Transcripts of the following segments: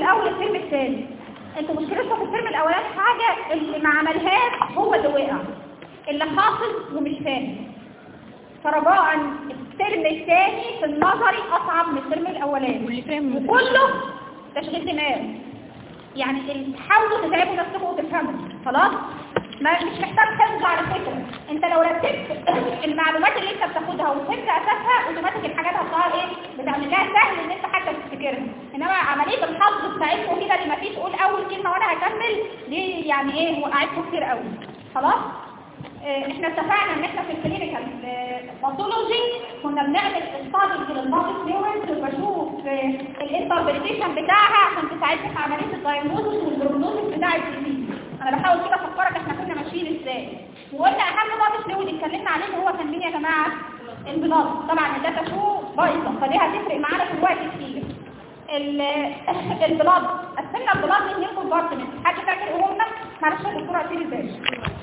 من اول الترم الثاني انتوا مشكلتكم في الترم الاولاني حاجه اللي ما عملهاش هو اللي وقع اللي حافظ ومش فاهم فرجاء الترم الثاني في النظري اصعب من الترم الاولاني واللي فاهم وكله تشغيل دماغ يعني ال- حاولوا تتعبوا نفسكم وتفهموا خلاص ما مش محتاج حفظ على فكره انت لو رتبت المعلومات اللي انت بتاخدها وفهمت اساسها اوتوماتيك الحاجات هتظهر ايه بتعمل لها سهل ان انت حتى تفتكرها انما عمليه الحفظ بتاعتكم كده اللي ما فيش قول اول كلمه وانا هكمل دي يعني ايه وقعتكم كتير قوي خلاص آه، احنا اتفقنا ان احنا في الكلينيكال باثولوجي كنا بنعمل ستادي للماركت نيورنز وبشوف الانتربريتيشن بتاعها عشان تساعدني في عمليه الدايجنوستس والبروجنوستس بتاع الديزيز انا بحاول كده افكرك احنا كنا ماشيين ازاي وقلنا اهم ماركت نيورنز اتكلمنا عليه اللي هو كان مين يا جماعه البلاد طبعا الداتا شو بايظه فدي هتفرق معانا في الوقت كتير ال- البلاد قسمنا البلاد لاتنين كومبارتمنت حد فاكر ايه هم معلش يا دكتوره اطير ازاي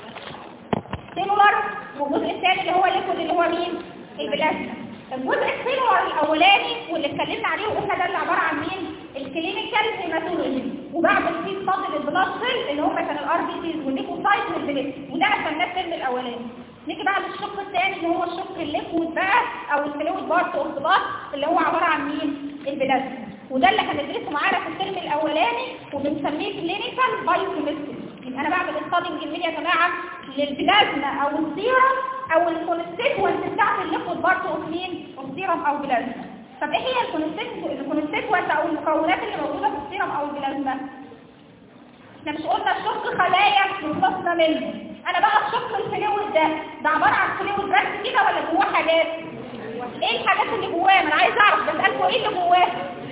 سيلولار والجزء الثاني اللي هو الليكويد اللي هو مين البلازما الجزء السيلولار الاولاني واللي اتكلمنا عليه وقلنا ده اللي عباره عن مين الكلينيكال هيماتولوجي وبعمل فيه فضل البلاد سيل اللي هم كان الار بي سيز والليكوسايت والبليت وده عشان الترم الاولاني نيجي بقى للشق الثاني اللي هو الشق الليكويد بقى او الفلويد بارت اوف بلاد اللي هو عباره عن مين البلازما وده اللي هندرسه معانا في الترم الاولاني وبنسميه كلينيكال بايوكيمستري يبقى انا بعمل ستادنج المين يا جماعه للبلازما او السيرم او الكونستيتوانت بتاعت الليكويد بارت اوف مين السيرم او بلازما طب ايه هي الكونستيتوانت او المكونات اللي موجوده في السيرم او البلازما احنا مش قلنا الشق خلايا مختصه منه انا بقى الشق الفلويد ده ده عباره عن فلويد بس كده ولا جواه حاجات ايه الحاجات اللي جواه ما انا عايز اعرف بسالكم ايه اللي جواه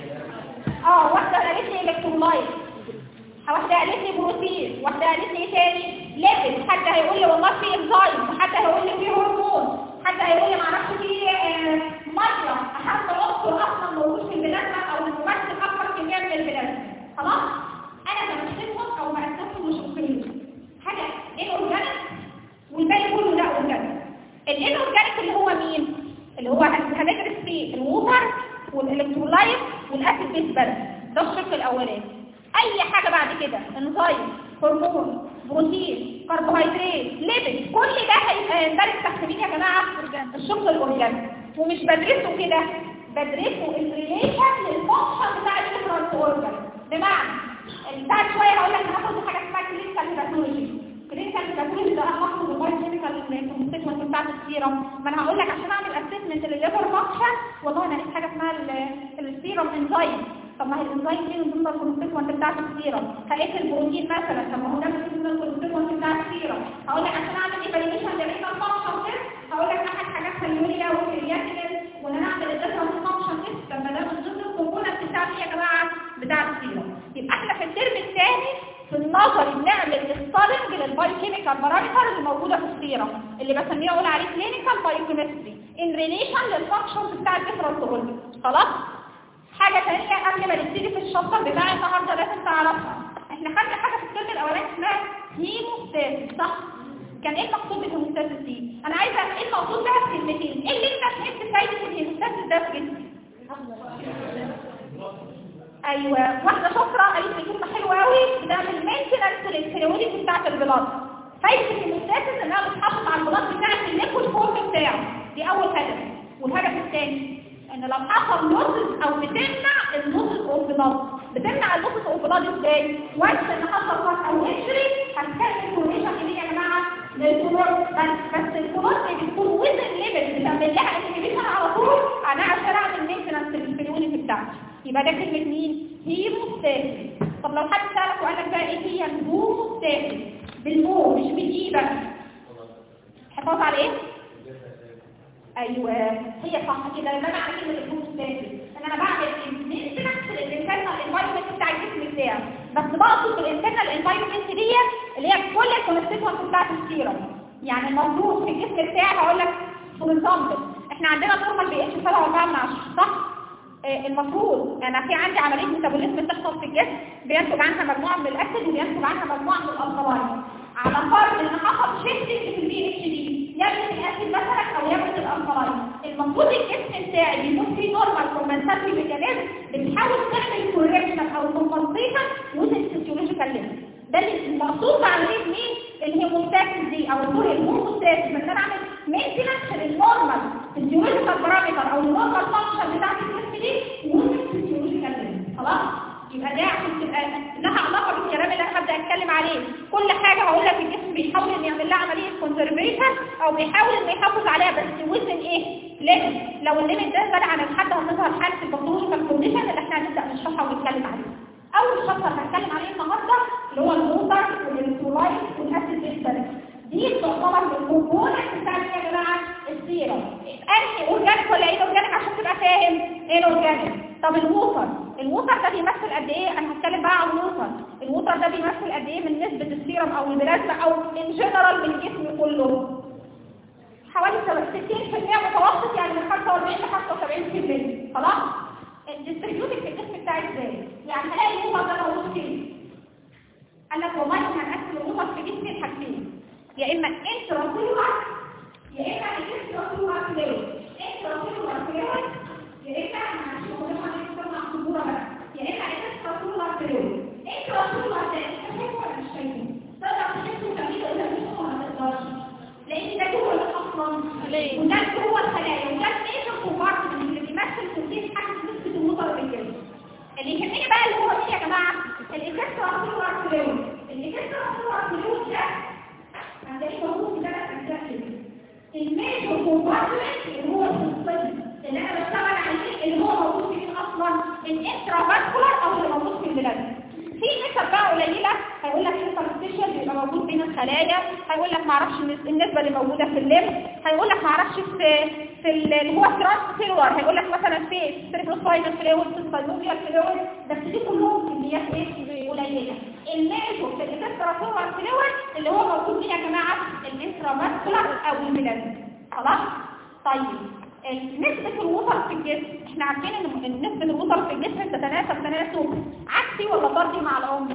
اه واحده قالت لي الكترولايت واحدة قالت لي بروتين واحدة قالت لي ايه تاني ليبل حد هيقول لي والله في انزيم حد هيقول لي في هرمون حد هيقول لي معرفش في آه، ميه اهم عنصر اصلا موجود في البلازما او الممثل اكبر كميه من البلازما خلاص انا بمثلهم او بقسمهم لشقين حاجه الاورجانيك والباقي كله لا اورجانيك الاورجانيك اللي هو مين اللي هو هن- هندرس فيه الووتر والالكترولايت والاسيد بيس بس ده الشق الاولاني اي حاجة بعد كده انزيم هرمون بروتين كربوهيدرات ليبيد كل ده هيبقى يندرج تحت مين يا جماعه الشق الاورجانيك ومش بدرسه كده بدرسه الريليشن للفانكشن بتاع الديفرنت اورجان بمعنى بعد شويه هقول لك هناخد حاجه اسمها كلينيكال هيباتولوجي كلينيكال هيباتولوجي ده انا هاخد البايوكيميكال كونستيتوينت بتاعت السيرم ما انا هقول لك عشان اعمل اسسمنت للليفر فانكشن والله انا لقيت حاجه اسمها ال- السيرم انزيم طب ما هي الانزيم دي من ضمن الكونستيتوينت بتاعت السيرم هقيت البروتين مثلا طب ما هو ده من ضمن الكونستيتوينت بتاع السيرم هقول لك عشان اعمل ايفاليويشن للرينال فانكشن تيست هقول لك احد حاجات اليوريا والكرياتين وان انا اعمل الديفرنت فانكشن تيست طب ما ده من ضمن الكومبوننت بتاعت ايه يا جماعه بتاع السيرم يبقى احنا في الترم الثاني في النظري بنعمل الستارنج للبايوكيميكال بارامتر اللي موجوده في السيرم اللي بسميه اقول عليه كلينيكال بايوكيمستري ان ريليشن للفانكشنز بتاع الديفرنت اورجن خلاص حاجة تانية قبل ما نبتدي في الشابتر بتاع النهارده لازم تعرفها احنا خدنا حاجة في الترم الاولاني اسمها هيموستاسيس صح؟ كان ايه المقصود بالهيموستاسيس دي؟ انا عايزة ايه المقصود بها في كلمتين؟ ايه اللي انت فهمت فايدة الهيموستاسيس ده في جسمك؟ ايوه واحدة شاطرة قالت لي كلمة حلوة قوي بتعمل مينتنس للفلويدز بتاعت البلاد فايدة الهيموستاسيس انها بتحافظ على البلاد بتاعت الليكويد فورم بتاعه دي اول هدف والهدف الثاني ان لو حصل نص او بتمنع النص اوف بلاد بتمنع النص اوف بلاد ازاي وانس ان حصل فرق او انجري هتكلم كوريشن اللي يا جماعه للكلور بس بس الكلور بتكون وزن ليفل بتعمل لها انهبيشن على طول انا عشان اعمل مينتنس للفلويد بتاعتي يبقى ده كلمه مين هيموستاسيس طب لو حد سالك وقال لك بقى ايه هي الهوموستاسيس بالمو مش بالاي بس حفاظ على ايه ايوه هي صح كده لما انا على كلمه الهوموستاسيس ان انا بعمل مينتنس للانترنال انفايرمنت بتاع الجسم بتاعي بس بقصد بالانترنال انفايرمنت دي اللي هي كل الكونستيتوانت بتاعت السيرم يعني المفروض في الجسم بتاعي هقول لك فور اكزامبل احنا عندنا نورمال بي اتش 7 من 10 صح آه، المفروض انا في عندي عمليه ميتابوليزم بتحصل في الجسم بينتج عنها مجموعه من الاكسد وبينتج عنها مجموعه من الالقلاين على فرض ان حصل شيفتنج في البي اتش دي يبني الاسيد مثلا او يبني الالقلاين المفروض الجسم بتاعي بيكون فيه نورمال كومبنساتوري ميكانيزم بتحاول تعمل كوريكشن او كومبنسيشن كونسنتريشن وزن فيسيولوجيكال ليفل ده اللي المقصود بعمليه مين الهيموستاسيس دي او سوري الهيموستاسيس ان انا اعمل مينتنس للنورمال فيسيولوجيكال بارامتر او النورمال فانكشن بتاعت الجسم دي وزن فيسيولوجيكال ليفل خلاص يبقى ده عشان تبقى لها علاقه بالكلام اللي انا هبدا اتكلم عليه كل حاجه هقول لك الجسم بيحاول انه يعمل لها عمليه كونزرفيشن او بيحاول انه يحافظ عليها بس وزن ايه ليميت لو الليميت ده زاد عن الحد هتظهر حاله الباثولوجيكال كونديشن اللي احنا هنبدا نشرحها ونتكلم عليها اول شابتر هنتكلم عليه النهارده اللي هو الووتر والالكترولايت والاسيد بيستريك دي تعتبر من الكومبوننت بتاع يا جماعه السيرم انهي اورجانيك ولا ايه اورجانيك عشان تبقى فاهم ايه الاورجانيك طب الووتر الووتر ده بيمثل قد ايه انا هتكلم بقى عن الووتر الووتر ده بيمثل قد ايه من نسبه السيرم او البلازما او ان جنرال من الجسم كله حوالي 60% متوسط يعني من 45 ل 75% خلاص الديستريبيوتد في الجسم بتاعي ازاي يعني هلاقي الووتر ده موجود فين قال لك والله احنا هنقسم الووتر في جسمي لحاجتين يا اما انتراسيلولار يا اما انتراسيلولار فلويد انتراسيلولار فلويد يا اما احنا هنشوف لما نستخدم صبوره بقى يا اما انتراسيلولار فلويد انتراسيلولار ده شايفه ولا مش شايفه تقدر تحسه كمية ولا مش ولا ما تقدرش لان ده جوه اصلا وده جوه الخلايا وده ميجر كومبارتمنت اللي بيمثل تنتين حاجه نسبه الوتر في الجسم اللي يهمني بقى اللي هو ايه يا جماعه الاكستراسيلولار فلويد الاكستراسيلولار فلويد ده هتلاقيه موجود في ثلاث اجزاء كده الميجر كومبارتمنت اللي هو الصلب اللي انا بشتغل عليه اللي هو موجود فيه اصلا الانترافاسكولار او اللي موجود في البلاد في نسب بقى قليله هيقول لك انترستيشن بيبقى موجود بين الخلايا هيقول لك ما اعرفش النسبه اللي موجوده في الليم هيقول لك ما اعرفش في في اللي هو ترانسفيرور هيقول لك مثلا في ستريبروسايدال فلويد في الساينوفيال فلويد بس دي كلهم كميات ايه قليله الميجور في الانترافيرور فلويد اللي هو موجود فيه يا جماعه الانتراماسكولار او الميلان خلاص طيب نسبة الوتر في الجسم احنا عارفين ان نسبة الوتر في الجسم تتناسب تناسب عكسي ولا طردي مع العمر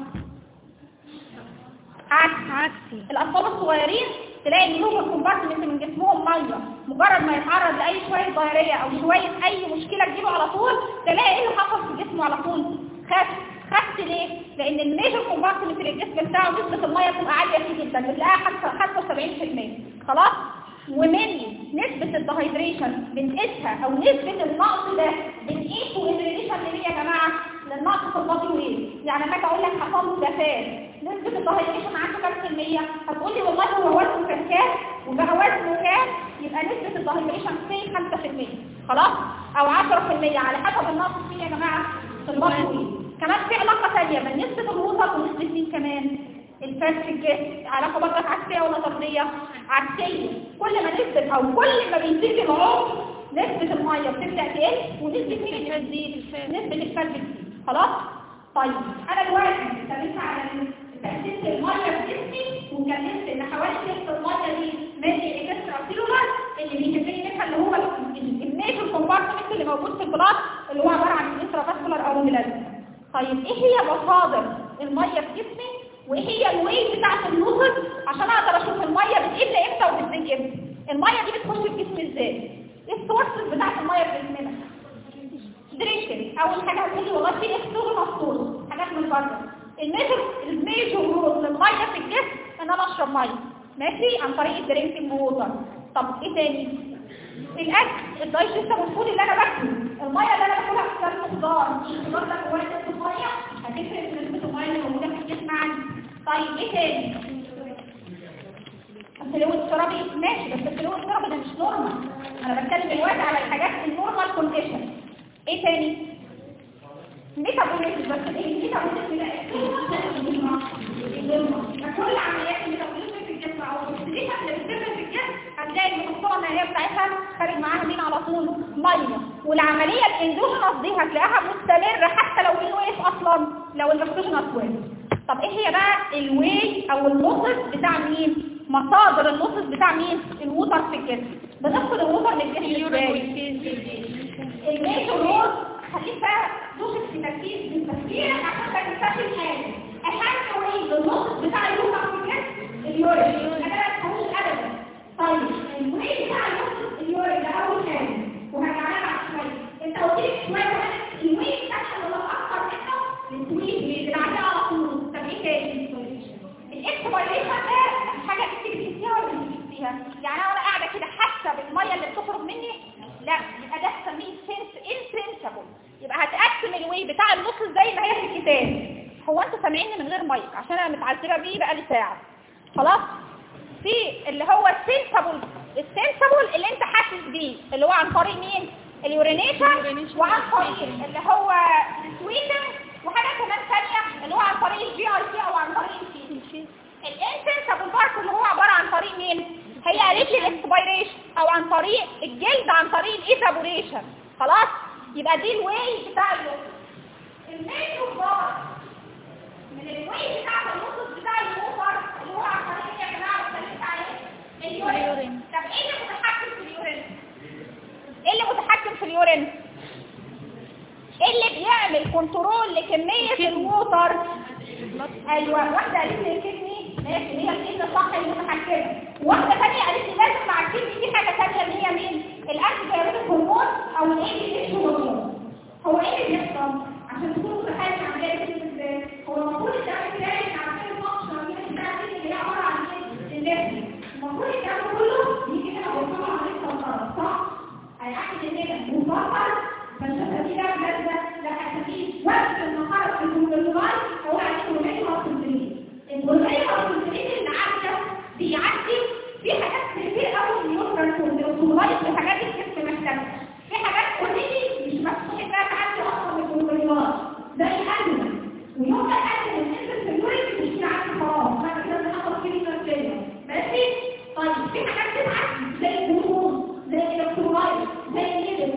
عكسي عكسي الاطفال الصغيرين تلاقي ان لهم الكومبارتمنت من جسمهم ميه مجرد ما يتعرض لاي شويه ضرريه او شويه اي مشكله تجيله على طول تلاقي ايه اللي حصل في جسمه على طول خف خفت ليه لان الميجر كومبارتمنت في الجسم بتاعه نسبه الميه بتبقى عاليه فيه جدا بتلاقيها حتى 75% خلاص ومن نسبة الدهيدريشن بنقيسها او نسبة النقص ده بنقيسه ان ريليشن لمين يا جماعة للنقص في البادي ويت يعني لما اجي اقول لك حصل له جفاف نسبة الدهيدريشن عنده كام في المية هتقول لي والله هو وزنه كان كام وبقى وزنه كام يبقى نسبة الدهيدريشن في 5% خلاص او 10% على حسب النقص فيه يا جماعة في البادي ويت كمان في علاقة ثانية بين نسبة الوسط ونسبة مين كمان الفات في الجسم علاقة برضك عكسية ولا طردية عكسية كل ما نسبة او كل ما بيزيد العمر نسبة المية بتبدأ تقل ونسبة مين بتزيد نسبة الفات بتزيد خلاص طيب انا دلوقتي اتكلمت على تأسيس المية في جسمي واتكلمت ان حوالي نص المية دي ماشي اكسترا سيلولار اللي بيهمني منها اللي هو الميجر كومبارتمنت اللي موجود في البلاط اللي هو عبارة عن الانترافاسكولار او الميلازما طيب ايه هي مصادر المية في جسمي وايه هي الويت بتاعت اللوزر عشان اقدر اشوف الميه بتقل امتى وبتزيد امتى الميه دي بتخش في الجسم ازاي ايه السورسز بتاعت الميه في جسمنا دريشن اول حاجه هتقولي والله في اكسوجينوس سورس حاجات من بره الميجر الميجر رول للميه في الجسم ان انا اشرب ميه ماشي عن طريق الدرينكينج ووتر طب ايه تاني الاكل الدايجستيف والفود اللي انا باكله الميه اللي انا باكلها في كام خضار الخضار ده جواه نسبه ميه هتفرق في نسبه الميه اللي موجوده في الجسم عندي طيب ايه تاني الفلويد الترابي ماشي بس الفلويد الترابي ده مش نورمال انا بتكلم دلوقتي على الحاجات النورمال كونديشن ايه تاني ميتابوليزم بس ايه الميتابوليزم ده كل عمليات الميتابوليزم في الجسم او الاكسجين اللي بتتم في الجسم هتلاقي المحصله النهائيه بتاعتها خارج معاها مين على طول ميه والعمليه الاندوجينوس دي هتلاقيها مستمره حتى لو مين وقف اصلا لو الاكسجينوس وقف طب ايه هي بقى الواي او اللوسس بتاع مين مصادر اللوسس بتاع مين الووتر في الجسم بنفقد الووتر للجسم ازاي الميجر رول خليك بقى دوشك في تركيز في التفكير عشان ما تنساش الحاجه اهم واي اللوسس بتاع الووتر في الجسم اليورين انا ما تفهموش ابدا طيب الواي بتاع اللوسس اليورين ده اول حاجه وهرجع لها بعد شويه انت قلت لي شويه الواي بتاعها اللي هو اكتر منه السويت اللي بعدها على طول طب ايه تاني الاكسبيريشن ده حاجه انت بتحسيها ولا مش بتحسيها يعني انا وانا قاعده كده حاسه بالميه اللي بتخرج مني لا يبقى ده تسميه سنس انسنسبل يبقى هتقسم الوي بتاع النص زي ما هي في الكتاب هو انتوا سامعيني من غير مايك عشان انا متعذبه بيه بقالي ساعه خلاص في اللي هو السنسبل السنسبل اللي انت حاسس بيه اللي هو عن طريق مين اليورينيشن وعن طريق اللي هو السويتنج وحاجه كمان ثانيه اللي هو عن طريق الجي اي سي او عن طريق الفيل الانسنسبل بارت اللي هو عباره عن طريق مين هي قالت لي الاكسبيريشن او عن طريق الجلد عن طريق الايفابوريشن خلاص يبقى دي الواي بتاع الوقت المين بارت من الواي بتاع النص بتاع الوفر اللي هو عن طريق يا جماعه اتكلمت عليه اليورين طب ايه اللي متحكم في اليورين ايه اللي متحكم في اليورين ايه اللي بيعمل كنترول لكميه الووتر ايوه واحده قالت لي الكدني ماشي هي الكدني صح المتحكمه واحده ثانيه قالت لي لازم مع الكدني في حاجه ثانيه اللي هي مين الانتي بايوتيك هرمون او الاي دي هرمون هو ايه اللي بيحصل عشان تكونوا متخيلين عمليه كده ازاي هو المفروض الدم بتاعي عشان الفانكشن بتاعتي اللي هي عباره عن ايه الليفت المفروض الكلام كله يجي هنا ويطلع عليه سلطات صح هيعكس كده مفكر فالشفه دي بقى بجد لا هتخليه وقت المقارب في الكمبيوتر هو عليه الولايه والكمبيوتر الولايه والكمبيوتر اللي عدى بيعدي في حاجات كتير قوي من يوتر الكمبيوتر في حاجات الجسم محتاجها في حاجات اوريدي مش مسموح انها تعدي اصلا من الكمبيوتر زي القلب ويوم ما القلب ينزل في اليورين مش عارف خلاص بعد كده بناخد كلمه نفسيه ماشي طيب في حاجات بتعدي زي الهرمون زي الالكترولايت زي الليبل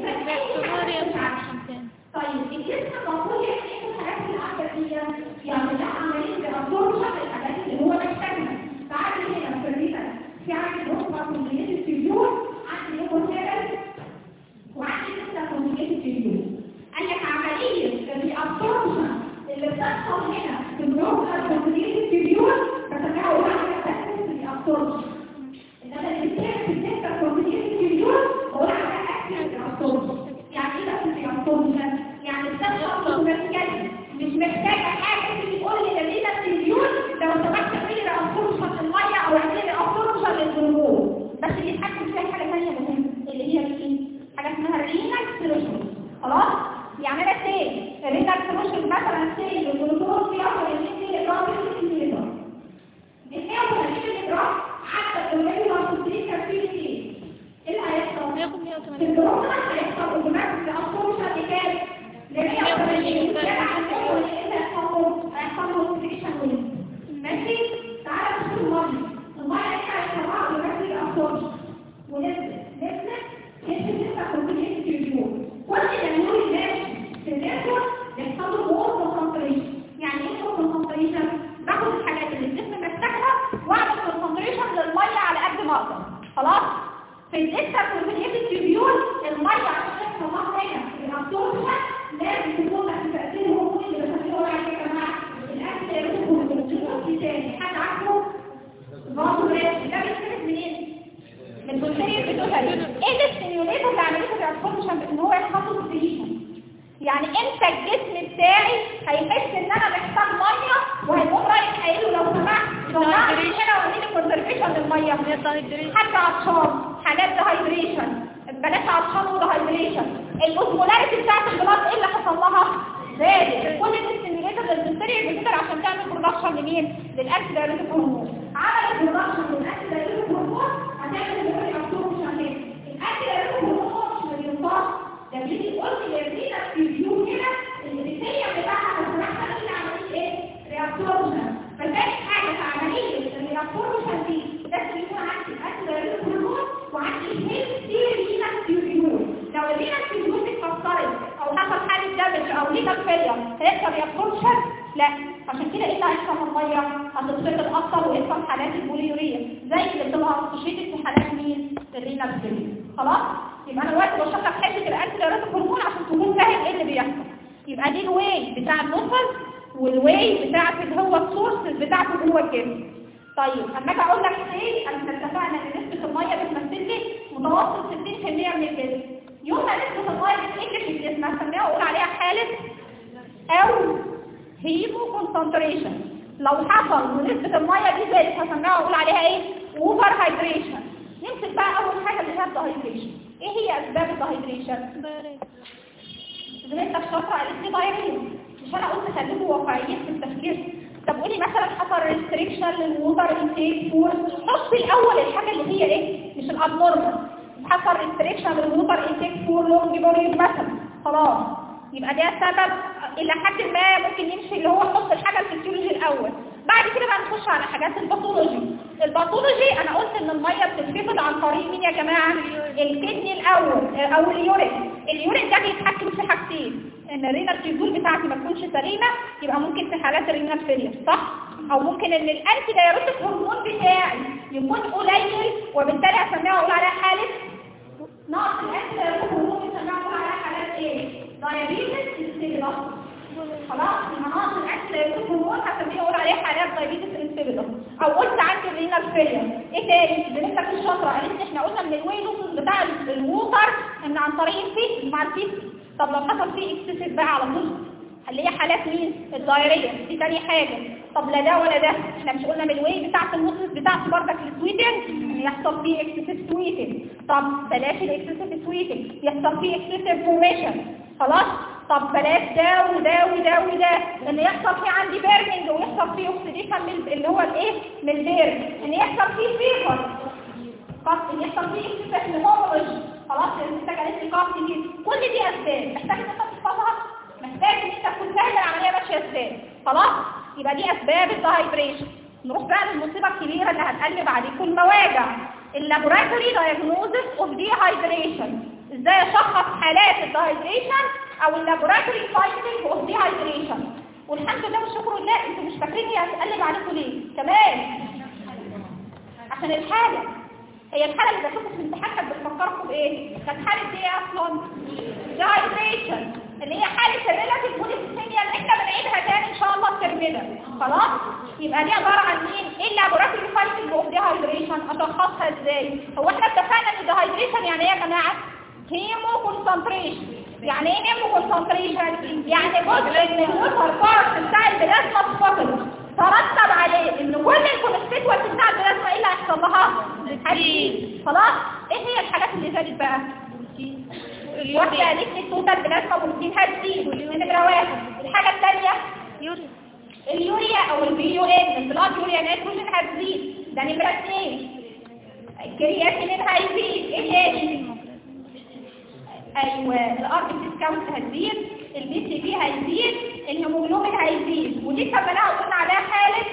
طيب الجسم المفروض يعمل ايه في الحاجات اللي عندك دي يعني ده عمليه ترابطه الحاجات اللي هو محتاجها تعالى هنا في الريتن في عندي نقطه كومبليت الفيوز عندي هيبوثيرال وعندي نقطه كومبليت الفيوز قال لك عمليه الابسوربشن اللي بتحصل هنا في النقطه كومبليت الفيوز بتتكون عن تاثير الابسوربشن انما اللي بيتم في النقطه كومبليت الفيوز هو عمليه تاثير الابسوربشن يعني ايه تاثير الابسوربشن يعني بتحصل اوتوماتيكالي مش محتاجه حاجه تيجي تقول لي ده ليه التلفزيون لو سمحت اعملي لي ابسوربشن الميه او اعملي لي ابسوربشن للهرمون بس اللي يتحكم فيها حاجه ثانيه مهمه اللي هي ايه حاجه اسمها رينال ثريشولد خلاص يعني انا سي الرينال ثريشولد مثلا سي الجلوكوز فيها 120 جرام في ال 130 جرام حتى الرينال ثريشولد كان فيه ايه اللي هيحصل في الجلوكوز هيحصل اوتوماتيك ابسوربشن لكام ماشي تعالى نشوف الميه الميه دي هيطلعها بنفس الابسوربشن ونزلت نزلت نزلت لسه كومبليت الفيوز كل الامور اللي ماشي في النيرفون بيحصل له وور كونسنتريشن يعني ايه وور كونسنتريشن باخد الحاجات اللي الجسم محتاجها واعمل كونسنتريشن للميه على قد ما اقدر خلاص في لسه كومبليت الفيوز الميه عشان تحصل هنا الابسوربشن لازم تكون تحت تأثير هرمون اللي بسميه عليه يا جماعة الأكل يكون بالجنوب تاني حد عارفه؟ برضه ده بيتكلم منين؟ من بكتيريا البيتوتري ايه الستيميوليتور اللي عملته الابسوربشن ان هو يحصل ستيميوليشن يعني امتى الجسم بتاعي هيحس ان انا محتاج ميه وهيقوم رايح قايل له لو سمحت طلع لي هنا وريني كونسرفيشن للميه حتى عطشان حالات دهايدريشن بلاش عطشان ودهايدريشن الاوزمولاريتي بتاعت البلاد ايه اللي حصل لها زادت كل الاستيميوليتور للبكتيريا بتقدر عشان تعمل برودكشن لمين للانتي دايريتيك هرمون عملت برودكشن للانتي دايريتيك هرمون هتعمل الهرمون ابسوربشن هنا الانتي دايريتيك هرمون مش بينطق ده بيجي يقول لي يدينا في فيو كده البكتيريا بتاعها بس احنا اللي عمليه ايه ريابسوربشن فثاني حاجه في عمليه الريابسوربشن دي لازم يكون عندي الانتي دايريتيك هرمون وعندي هيلثي رينا فيوزيون لو الرينا فيوزيون اتكسرت او حصل حاله دامج او ليكال فيلير هيحصل ريابسوربشن لا عشان كده ايه اللي هيحصل في الميه هتتفقد اكتر ويحصل حالات البوليوريا زي اللي بتبقى اسوشيتد في حالات مين الرينال فيلير خلاص يبقى انا دلوقتي بشرح لك حته الانتي دايريتيك هرمون عشان تكون فاهم ايه اللي بيحصل يبقى دي الواي بتاع النصل والواي بتاعت اللي هو السورس بتاعته جوه الجسم طيب اما اجي اقول لك ايه انا اتفقنا ان نسبه الميه بتمثل لي متوسط 60% من الجسم يوم ما نسبه الميه بتقل في الجسم هسميها واقول عليها حاله او هيمو كونسنتريشن لو حصل ونسبة المية دي زادت هسميها واقول عليها ايه اوفر هايدريشن نمسك بقى اول حاجة اللي هي الدهيدريشن ايه هي اسباب الدهيدريشن زميلتك شاطرة قالت لي دايريا مش انا قلت خليكوا واقعيين في التفكير طب قولي مثلا حصل ريستريكشن للووتر انتيك فور حط الاول الحاجة اللي هي ايه مش الابنورمال حصل ريستريكشن للووتر انتيك فور لونج بوريد مثلا خلاص يبقى ده سبب الى حد ما ممكن يمشي اللي هو نحط الحاجه الفسيولوجي الاول بعد كده بقى نخش على حاجات الباثولوجي الباثولوجي انا قلت ان الميه بتتفقد عن طريق مين يا جماعه الكدني الاول او اليورين اليورين ده بيتحكم في حاجتين ان الرينال تيبول بتاعتي ما تكونش سليمه يبقى ممكن في حالات الرينال فيلير صح او ممكن ان الانتي دايروتيك هرمون بتاعي يكون قليل وبالتالي اسميها اقول عليها حاله نقص الانتي دايروتيك هرمون بنسميها اقول عليها حالات ايه دايابيتس انسيبيدس خلاص المناطق الاكل الهرمون هسميه اقول عليه حالات دايابيتس انسيبيدس او قلت عندي الرينال فيلير ايه تاني بنسبه الشاطره قالت احنا قلنا من الوي لوسز بتاع الووتر ان عن طريق الفيس مع الفيس طب لو حصل فيه اكسسيف بقى على طول اللي هي حالات مين الدايريه دي تاني حاجه طب لا ده ولا ده احنا مش قلنا من الوي بتاعه النص بتاعه بردك السويتنج ان يحصل فيه اكسسيف سويتنج طب بلاش الاكسسيف سويتنج يحصل فيه اكسسيف فورميشن خلاص طب بلاش ده وده وده وده ان يحصل فيه عندي بيرنينج ويحصل فيه اوكسيديشن من اللي هو الايه من البير ان يحصل فيه فيفر قص ان يحصل فيه اكسسيف هيموريج خلاص محتاج قالت لي قص دي كل دي اسباب محتاج ان انت تحفظها محتاج ان انت تكون فاهم العمليه ماشيه ازاي خلاص يبقى دي اسباب الدهايدريشن نروح بقى للمصيبه الكبيره اللي هتقلب عليكم المواجع اللابوراتوري دايجنوزس اوف دي هايدريشن ازاي اشخص حالات الدهايدريشن او اللابوراتوري فايندنج اوف دي هايدريشن والحمد لله والشكر لله انتوا مش فاكرين هي هتقلب عليكم ليه كمان عشان الحاله هي الحاله اللي بشوفها في الامتحان كانت بتفكركم بايه كانت حاله ايه اصلا ديهايدريشن اللي هي حاله الريلاتيف بوليسيميا اللي احنا بنعيدها تاني ان شاء الله الترم ده خلاص يبقى دي عباره عن مين ايه اللابوراتوري فايندنج اوف ديهايدريشن اشخصها ازاي هو احنا اتفقنا ان ديهايدريشن يعني ايه يا جماعه هيمو كونسنتريشن يعني ايه هيمو كونسنتريشن يعني جزء من الوتر بارت بتاع البلازما اتفقد ترتب عليه ان كل الكونستيتوانت بتاع البلازما ايه اللي هيحصل لها هتزيد خلاص ايه هي الحاجات اللي زادت بقى واحده قالت لي التوتال بلازما بروتين هتزيد نمره واحد الحاجه الثانيه اليوريا او البي يو ان البلاد يوريا نيتروجين هتزيد ده نمره اثنين الكرياتين هيزيد ايه تاني ايوه الار بي كاونت هتزيد البي سي بي هيزيد الهيموجلوبين هيزيد ودي كمان قلنا عليها حاله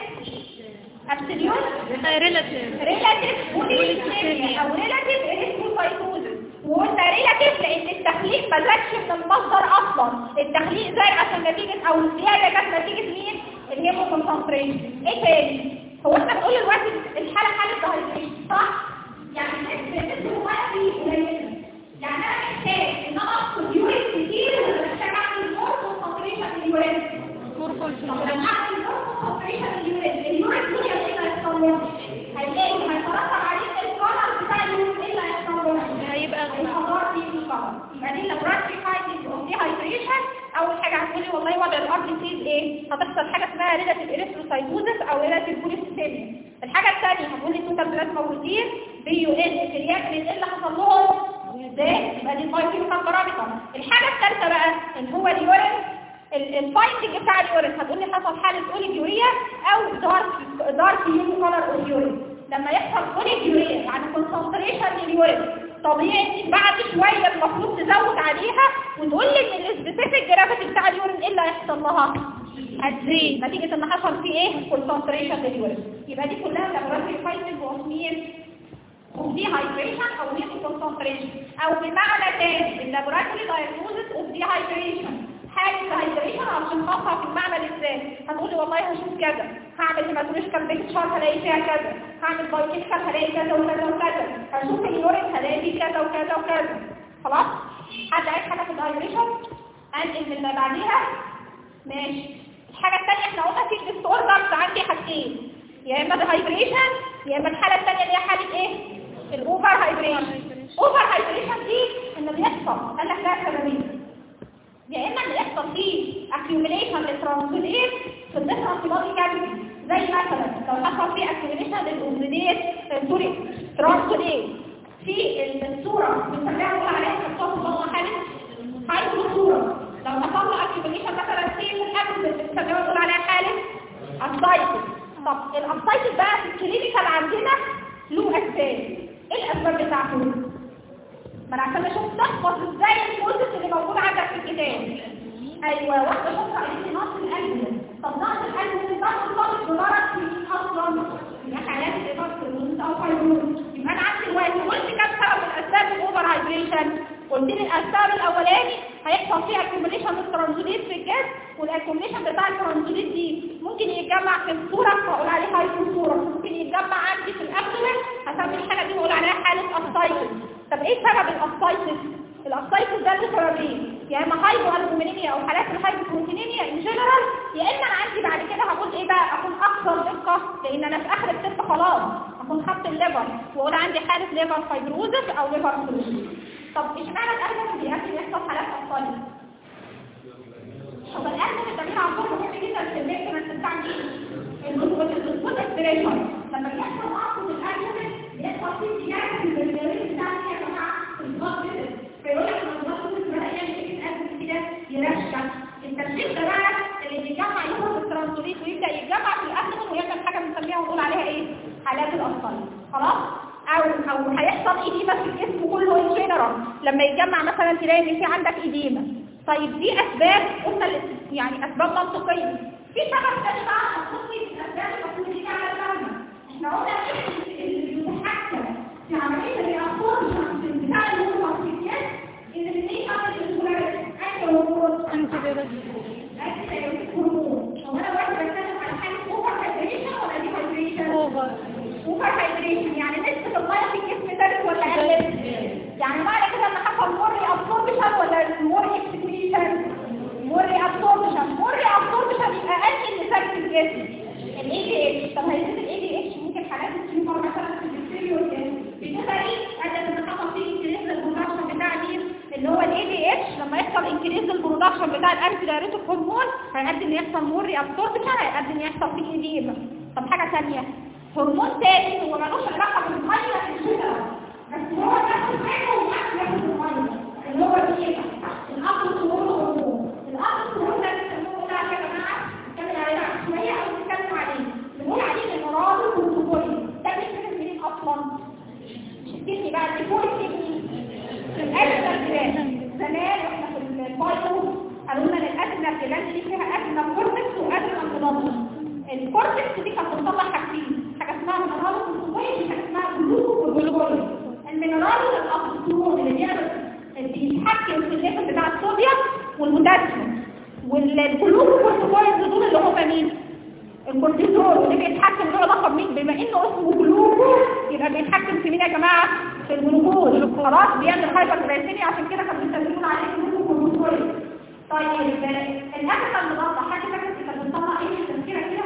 ابسوليوت ريلاتيف ريلاتيف بوليسيميا او ريلاتيف اريثروسايتوزس وقلنا ريلاتيف لان التخليق ما زادش من المصدر اصلا التخليق زاد عشان نتيجه او الزياده جت نتيجه مين الهيمو كونسنتريشن ايه تاني هو انت بتقول دلوقتي الحاله حاله دهايدريشن صح يعني نسبه الوقت قليله يعني انا محتاج ان انا اخد يورين كتير ولا محتاج اعمل مور كونسنتريشن اليورين طب لما اعمل مور كونسنتريشن اليورين اليورين دول ايه اللي هيحصل له هيلاقي هيترتب عليه الكولر بتاع اليورين ايه اللي هيحصل له هيبقى الحضار دي في الكولر يبقى دي لابوراتوري فايندنج اوف دي هايدريشن اول حاجه هتقولي والله وضع الار بي سيز ايه هتحصل حاجه اسمها ريلاتيف اريثروسايتوزس او ريلاتيف بوليسيميا الحاجه الثانيه هتقولي توتال بلازما بروتين بي يو ان كرياتين ايه اللي حصل لهم ازاي يبقى دي الفايندنج بارامتر الحاجه الثالثه بقى اللي هو اليورين الفايندنج بتاع اليورين هتقولي حصل حاله اوليجوريا او دارك دارك يورين كولر اوليورين لما يحصل اوليجوريا يعني كونسنتريشن لليورين طبيعي بعد شويه المفروض تزود عليها وتقول لي ان السبيسيفيك جرافيتي بتاع اليورين ايه اللي هيحصل لها هتزيد نتيجه ان حصل فيه ايه كونسنتريشن لليورين يبقى دي كلها لابوراتوري فايندنج اوف مين اوف دي هايدريشن او هيمو كونسنتريشن او بمعنى تاني اللابوراتوري دايجنوزس اوف دي هايدريشن حاجه هايدريشن عشان خاصها في المعمل ازاي هتقولي والله هشوف كذا هعمل هيماتولوجيكال بيكتشر هلاقي فيها كذا هعمل بايوكيميكال هلاقي كذا وكذا وكذا هشوف اليورين هلاقي فيه كذا وكذا وكذا خلاص حد عايز حاجه في الهايدريشن انقل من اللي بعديها ماشي الحاجه الثانيه احنا قلنا في الديسوردرز عندي حاجتين يا اما الهايدريشن يا اما الحاله الثانيه اللي هي حاله ايه الاوفر هايدريشن اوفر هايدريشن دي ان بيحصل قال لك لا سببين يا اما اللي يحصل فيه accumulation للترانسولين زي مثلا لو حصل في اكتيفيشن للاوبزيديت سوري ترانسوليت في الصوره بنسميها نقول عليها خطوط الله حاله هاي صوره لو حصل له اكتيفيشن مثلا في الابل بنسميها نقول عليها حاله اسايتس طب الاسايتس بقى في الكلينيكال عندنا له اسباب ايه الاسباب بتاعته ما انا عشان اشوف تحفظ ازاي البروسيس اللي موجود عندك في الكتاب ايوه واحده شاطره قالت لي نقص القلب طب نقص القلب ده مرتبط بمرض في اصلا يا حالات الاضافه الوزن او فايبروز يبقى انا عندي دلوقتي قلت كام سبب من اسباب الاوفر هايدريشن قلت لي الاسباب الاولاني هيحصل فيه اكيوميليشن للترانزوليت في الجسم والاكيوميليشن بتاع الترانزوليت دي ممكن يتجمع في الصوره فاقول عليه هايبوصوره ممكن يتجمع عندي في الابدومن هسمي الحاله دي بقول عليها حاله اسايتس طب ايه سبب الاسايتس الاسايتس ده له سببين يا اما هايبو البومينيميا او حالات الهايبوبروتينيميا ان جنرال يا اما انا عندي بعد كده هقول ايه بقى اكون اكثر دقه لان انا في اخر الست خلاص اكون حاطط الليفر واقول عندي حاله ليفر فايبروزس او ليفر سيروسيس طب اشمعنى القلب بيأكل يحصل حالات اسايتس طب القلب التمرين عندهم مهم جدا في الميكانيزم بتاع الجلوكوز اكسبريشن لما بيحصل عقد القلب بيحصل فيه زياده في البرميلين بتاع يا جماعه الضغط فيقول لك لما الضغط بقى يعمل ايه القلب كده يرشح الترشيح ده بقى اللي بيجمع يخرج في الترانسوليت ويبدا يتجمع في الابدن ويعمل حاجه بنسميها ونقول عليها ايه حالات الاطفال خلاص او او هيحصل ايديما في الجسم كله ان جنرال لما يتجمع مثلا تلاقي ان في عندك ايديما طيب دي اسباب قلنا يعني اسباب منطقيه في سبب تاني بقى منطقي في الاسباب المفروض تيجي على الفهم احنا قلنا اللي بيتحكم في عمليه الرياكشن بتاع الهرمونات ان الاثنين قبل الهرمونات اي هرمون انت كده اي هرمون هو انا واحد بتكلم على حاجه اوفر هايدريشن ولا دي هايدريشن اوفر اوفر هايدريشن يعني نسبه الميه في الجسم زادت ولا قلت يعني معنى كده ان حصل موري ابسوربشن ولا موري اكسكريشن موري ابسوربشن موري ابسوربشن يبقى اقل اللي ساب في الجسم الاي دي اتش طب هيزيد الاي دي اتش ممكن حالات التيومر مثلا في البكتيريا بتبقى ايه ادى ان حصل فيه انكريز البرودكشن بتاع مين اللي هو الاي دي اتش لما يحصل انكريز البرودكشن بتاع الانتي دايريتيك هرمون هيؤدي ان يحصل موري ابسوربشن هيؤدي ان يحصل فيه ايديما طب حاجه ثانيه هرمون تاني هو ملوش علاقه بالميه الجنرال بس هو بياخد حاجه وبياخد ياخد الميه اللي هو ايه الاقل سهول هرمون الاقل سهول ده بيسموه ده يا جماعه نتكلم عليه شويه او نتكلم عليه بنقول عليه المرض البروتوكولي ده بيتكلم منين اصلا شفتني بقى الديكور التكنيك في الادنى جلاند زمان واحنا في البايو قالوا لنا ان الادنى جلاند دي فيها ادنى كورتكس وادنى انضباط الكورتكس دي كانت بتطلع حاجتين حاجه اسمها مينرال وحاجه اسمها جلوكوز المينرال الابسطول اللي بيعمل بيتحكم في الليفل بتاع الصوديوم والبوتاسيوم والجلوكوز دول اللي هم مين الكورتيزول واللي بيتحكم له علاقه بمين بما انه اسمه جلوكوز يبقى بيتحكم في مين يا جماعه في الجلوكوز خلاص بيعمل هايبر جلايسيميا عشان كده كانوا بيسموه عليه جلوكوز طيب الاكل المضاد حاجه فاكره كانت بتطلع ايه تفكيره كده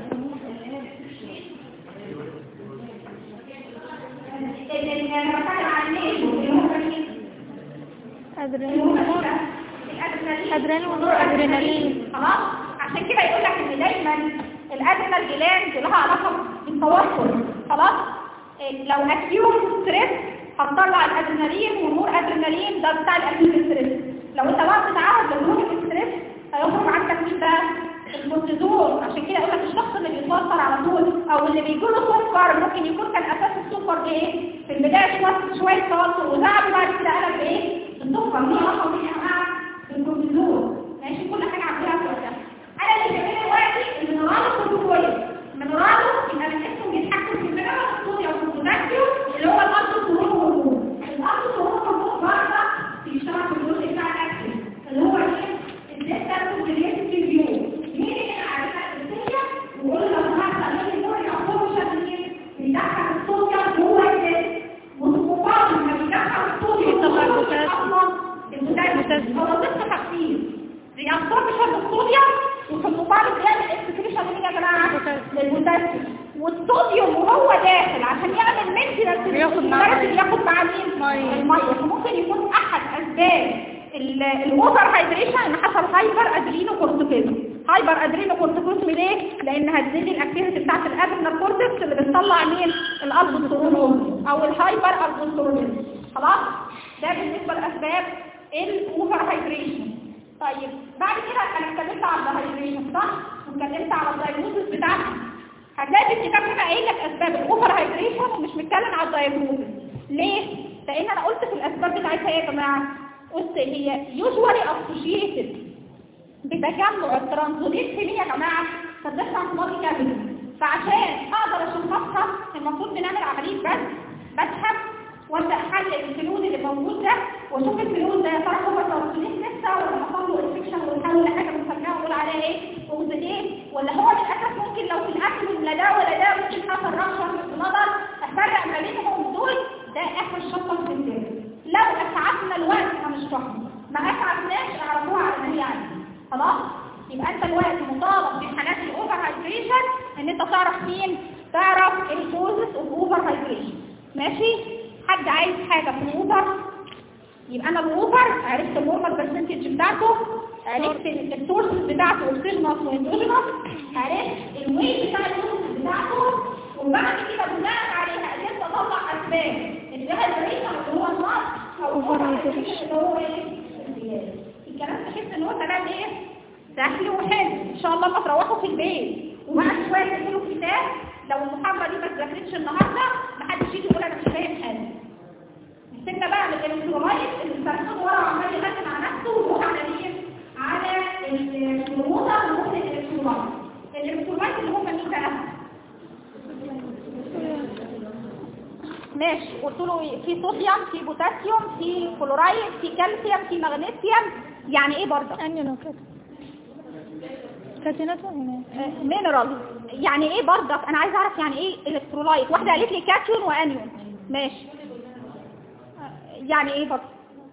اللي انا بتكلم عن ايه اللي هو مين ادرينالين ادرينالين ادرينالين خلاص عشان كده يقول لك ان دايما الادرينال جلاند لها علاقه بالتوتر خلاص إيه لو اكيوت ستريس هتطلع الادرينالين والنور ادرينالين ده بتاع الاكيوت ستريس لو انت بقى بتتعرض للكرونيك ستريس هيخرج عندك مين بقى الكورتيزول عشان كده يقول لك الشخص اللي بيتوتر على طول او اللي بيجي له سكر ممكن يكون كان اساس السكر ده ايه في البدايه شويه شويه توتر وزعل بعد كده قلب بايه السكر دي علاقه بيه يا جماعه بالكورتيزول ماشي كل حاجه عندها في وقتها انا اللي شايفاه دلوقتي المينرال الكورتيزول المينرال يبقى من اسمه بيتحكم في المينرال الصوديوم والبوتاسيوم اللي هو الارض السهول هرمون الارض السهول هرمون برضه بيشتغل في الجزء بتاع الاكل اللي هو ايه الداتا كونجريتيف فيو مين اللي عارفها الاساسيه ويقول لك هحصل ايه النور يعتبر شكل بيدخل الصوديوم جوه الجسم والمقابل لما بيدخل الصوديوم بيطلع جوه البوتاسيوم. اصلا البوتاسيوم هو ضد تحفيز بيابسوربشن الصوديوم وفي المقابل بيعمل اكسكريشن ايه يا جماعه للبوتاسيوم والصوديوم وهو داخل عشان يعمل مينتنس بياخد معاه مية. بياخد مع مين مية. الميه فممكن يكون احد اسباب الاوفر هايدريشن ان حصل هايبر ادرينو كورتيزول هايبر ادرينو كورتيكوسمي ليه لان هتزيد الاكتيفيتي بتاعت الادرينال كورتكس اللي بتطلع مين الالبوستيرون او الهايبر البوستيرون خلاص ده بالنسبه لاسباب الاوفر هايدريشن طيب بعد كده انا اتكلمت على الهايدريشن صح واتكلمت على الدايجنوستس بتاعها هتلاقي في الكتاب هنا قايل لك اسباب الاوفر هايدريشن ومش متكلم على الدايجنوستس ليه لان انا قلت في الاسباب بتاعتها ايه يا جماعه قلت هي يوجوالي اسوشيتد بتجمع الترانزوليت في مين يا جماعه فالدفع في ماضي كامل فعشان اقدر اشخصها المفروض بنعمل عمليه بس بسحب وابدا احلل الفلود اللي موجود ده واشوف الفلود ده يا ترى هو ترانزوليت لسه ولا حصل له انفكشن ونحاول حاجه بنسميها ونقول عليها ايه اوكسيدين ولا هو للاسف ممكن لو في الاكل لا ده ولا ده ممكن حصل رشح في النظر افرق ما بينهم دول ده اخر شطه في الدنيا لو اسعفنا الوقت هنشرحه ما اسعفناش اعرفوها على ما هي عندي خلاص يبقى انت الوقت مطالب في حالات الاوفر هايدريشن ان انت تعرف مين تعرف الكوزز اوف اوفر هايدريشن ماشي حد عايز حاجه في الاوفر يبقى انا الاوفر عرفت النورمال برسنتج بتاعته عرفت السورسز بتاعته اوكسجينوس واندوجينوس عرفت الويت بتاع السورسز بتاعته وبعد كده بناء عليها قدرت اطلع اسباب الديهايدريشن اللي هو النقص او اوفر هايدريشن اللي هو ايه الزياده الكلام تحس ان هو كلام ايه سهل وحلو ان شاء الله لما تروحوا في البيت وبعد شويه تقولوا كتاب لو المحاضره دي ما اتذاكرتش النهارده محدش يجي يقول انا مش فاهم حاجه مسكنا بقى من الالكترولايت اللي مستخدم ورا وعمال يغني مع نفسه ويروح على مين على الكمبيوتر ونروح للالكترولايت الالكترولايت اللي هم مين بقى ماشي قلت له في صوديوم في بوتاسيوم في كلورايد في كالسيوم في مغنيسيوم يعني ايه برضه انيون وكده كاتينات وهنا مينرال يعني ايه برضه انا عايز اعرف يعني ايه الكترولايت واحده قالت لي كاتيون وانيون ماشي يعني ايه برضه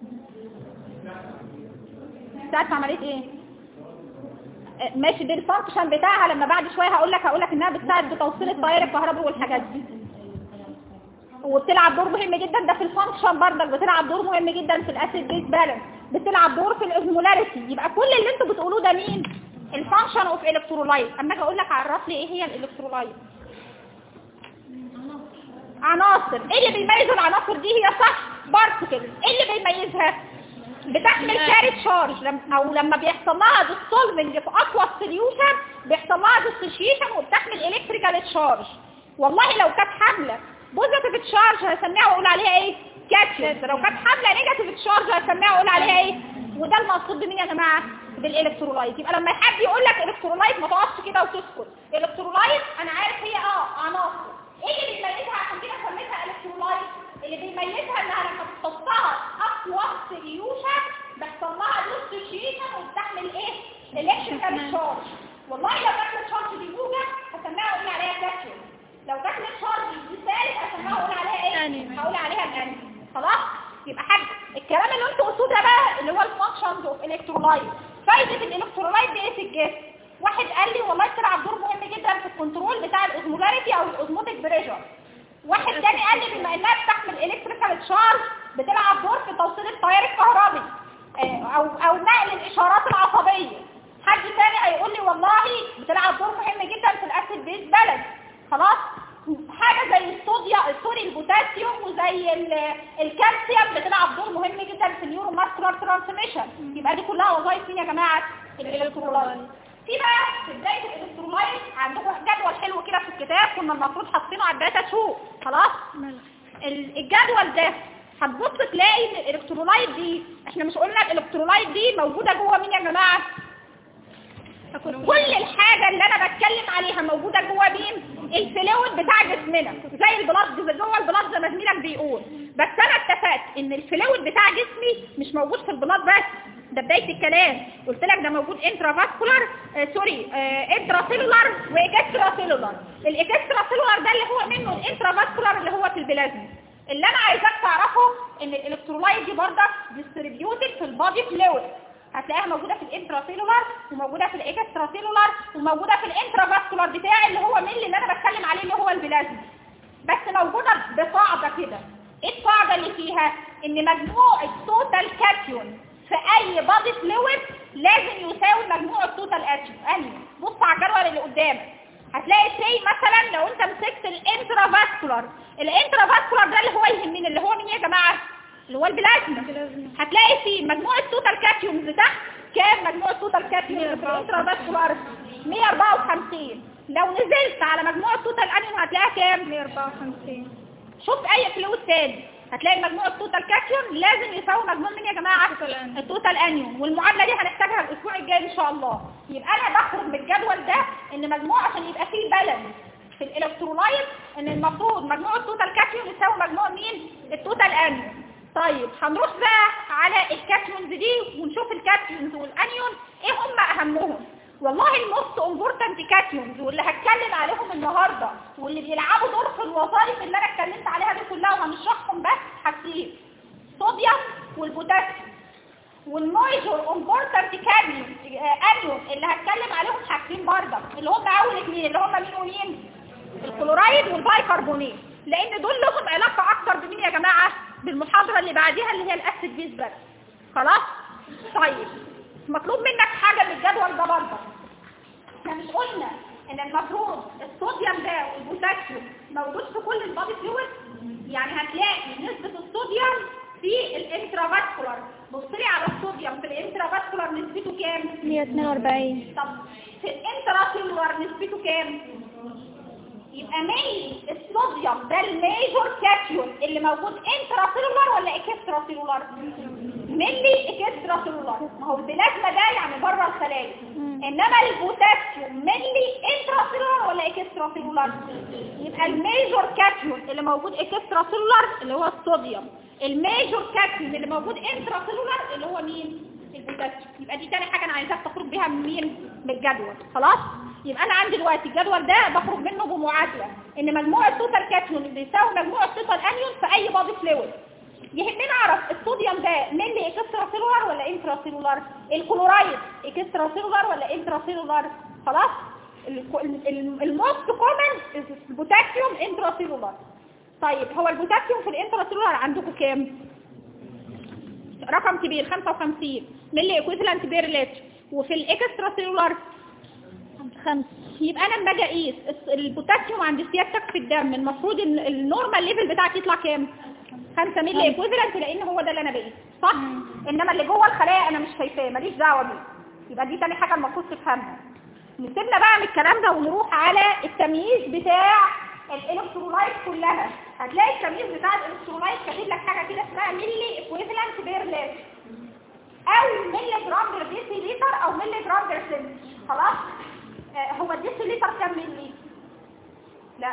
بتاعت عمليه ايه ماشي دي الفانكشن بتاعها لما بعد شويه هقول لك هقول لك انها بتساعد بتوصيل التيار الكهربي والحاجات دي وبتلعب دور مهم جدا ده في الفانكشن برضك بتلعب دور مهم جدا في الاسيد بيس بالانس بتلعب دور في الاوزمولاريتي يبقى كل اللي انتوا بتقولوه ده مين الفانكشن اوف الكترولايت اما اجي اقول لك عرف لي ايه هي الالكترولايت عناصر ايه اللي بيميز العناصر دي هي صح بارتكل ايه اللي بيميزها بتحمل كاري تشارج لم او لما بيحصل لها ديسولفنج في اقوى سوليوشن بيحصل لها ديسوشيشن وبتحمل الكتريكال تشارج والله لو كانت حامله بوزيتيف تشارج هسميها واقول عليها ايه كاتيون لو كانت حامله نيجاتيف تشارج هسميها واقول عليها ايه وده المقصود بمين يا جماعه بالالكترولايت يبقى لما حد يقول لك الكترولايت ما تقعدش كده وتسكت الكترولايت انا عارف هي اه عناصر ايه اللي بيميزها عشان كده سميتها الكترولايت اللي بيميزها انها لما بتحطها اقوى سوليوشن بيحصل لها ديسوشيشن وبتحمل ايه الكتريكال تشارج والله لو كانت التشارج دي موجب هسميها واقول عليها كاتيون لو كانت التشارج دي سالب هسميها واقول عليها ايه هقول عليها الاني خلاص يبقى حاجه الكلام اللي انتوا قلتوه ده بقى اللي هو الفانكشنز اوف الكترولايت فايده الالكترولايت دي ايه في الجسم واحد قال لي والله بتلعب دور مهم جدا في الكنترول بتاع الاوزمولاريتي او الاوزموتيك بريشر واحد تاني قال لي بما انها بتحمل الكتريكال تشارج بتلعب دور في توصيل التيار الكهربي او او نقل الاشارات العصبيه حد تاني هيقول لي والله بتلعب دور مهم جدا في الاسيد بيس بالانس خلاص حاجة زي الصوديوم سوري البوتاسيوم وزي الكالسيوم بتلعب دور مهم جدا في النيورو ماسكولار ترانسميشن يبقى دي كلها وظائف مين يا جماعه الالكترولايت في بقى في بدايه الالكترولايت عندكم جدول حلو كده في الكتاب كنا المفروض حاطينه على الداتا شو خلاص الجدول ده هتبص تلاقي ان الالكترولايت دي احنا مش قلنا الالكترولايت دي موجوده جوه مين يا جماعه كل الحاجة اللي انا بتكلم عليها موجودة جوه مين الفلويد بتاع جسمنا زي البلاد زي جوه البلاد زي ما زميلك بيقول بس انا اتفقت ان الفلويد بتاع جسمي مش موجود في البلاد بس ده بداية الكلام قلت لك ده موجود انترافاسكولار آه سوري آه انتراسيلولار واكسترا سيلولار الاكسترا سيلولار ده اللي هو منه الانترافاسكولار اللي هو في البلازما اللي انا عايزاك تعرفه ان الالكترولايت دي برضك ديستريبيوتد في البادي فلويد هتلاقيها موجودة في الانتراسيلولار وموجودة في الاكستراسيلولار وموجودة في الانترافاسكولار بتاعي اللي هو مين اللي انا بتكلم عليه اللي هو البلازما بس موجودة بقاعدة كده ايه القاعدة اللي فيها ان مجموع التوتال كاتيون في اي بادي فلويد لازم يساوي مجموع التوتال انيون بص على الجدول اللي قدامك هتلاقي سي مثلا لو انت مسكت الانترافاسكولار الانترافاسكولار ده اللي هو يهمني اللي هو مين يا جماعه اللي هو البلازما هتلاقي في مجموع التوتال كاتيومز تحت كام مجموع التوتال كاتيومز في الانترافاسكولار 154 لو نزلت على مجموع التوتال انيون هتلاقيها كام 154 شوف اي فلويد تاني هتلاقي مجموع التوتال كاتيون لازم يساوي مجموع مين يا جماعه التوتال أنيون. التوتال انيون والمعادله دي هنحتاجها الاسبوع الجاي ان شاء الله يبقى انا بخرج من الجدول ده ان مجموع عشان يبقى فيه بالانس في الالكترولايت ان المفروض مجموع التوتال كاتيون يساوي مجموع مين التوتال انيون طيب هنروح بقى على الكاتيونز دي ونشوف الكاتيونز والانيون ايه هم اهمهم والله الموست امبورتنت كاتيونز واللي هتكلم عليهم النهارده واللي بيلعبوا دور في الوظائف اللي انا اتكلمت عليها دي كلها وهنشرحهم بس حاجتين صوديوم والبوتاسيوم والميجور امبورتنت كاتيون انيون اللي هتكلم عليهم حاجتين برضه اللي هم اول اثنين اللي هم مين ومين الكلورايد والبايكربونات لان دول لهم علاقه اكتر بمين يا جماعه بالمحاضره اللي بعديها اللي هي الاسيد بيز بس خلاص طيب مطلوب منك حاجه من الجدول ده برضه احنا مش قلنا ان المفروض الصوديوم ده والبوتاسيوم موجود في كل البادي فلويد يعني هتلاقي نسبه الصوديوم في الانترافاسكولار بص لي على الصوديوم في الانترافاسكولار نسبته كام 142 طب في الانتراسيلولار نسبته كام يبقى ميل الصوديوم ده الميجور كاتيون اللي موجود انتراسيلولار ولا اكسترا سيلولار ملي اكسترا سيلولار ما هو البلازما ده يعني بره الخلايا مم. انما البوتاسيوم ملي انترا سيلولار ولا اكسترا سيلولار يبقى الميجور كاتيون اللي موجود اكسترا سيلولار اللي هو الصوديوم الميجور كاتيون اللي موجود انترا سيلولار اللي هو مين البوتاسيوم يبقى دي تاني حاجه انا عايزاك تخرج بيها من مين من الجدول خلاص يبقى انا عندي دلوقتي الجدول ده بخرج منه بمعادله ان مجموع التوتال كاتيون بيساوي مجموع التوتال انيون في اي بادي فلويد يهمنا اعرف الصوديوم ده ملي اكسترا سيلولار ولا انترا سيلولار الكلورايد اكسترا سيلولار ولا انترا سيلولار خلاص الموست كومن البوتاسيوم انترا سيلولار طيب هو البوتاسيوم في الانترا سيلولار عندكم كام رقم كبير 55 ملي ايكويفالنت بير لتر وفي الاكسترا سيلولار خمسة يبقى انا لما اجي اقيس الس- البوتاسيوم عند سيادتك في الدم المفروض ان النورمال ليفل بتاعك يطلع كام 5 ملي ايكويفالنت لان هو ده اللي انا بقيسه صح مم. انما اللي جوه الخلايا انا مش شايفاه ماليش دعوه بيه يبقى دي تاني حاجه المفروض تفهمها نسيبنا بقى من الكلام ده ونروح على التمييز بتاع الالكترولايت كلها هتلاقي التمييز بتاع الالكترولايت كاتب لك حاجه كده اسمها ملي ايكويفالنت بير لتر او ملي جرام بير ديسي لتر او ملي جرام بير سنت خلاص آه هو الديسي لتر كام ملي لا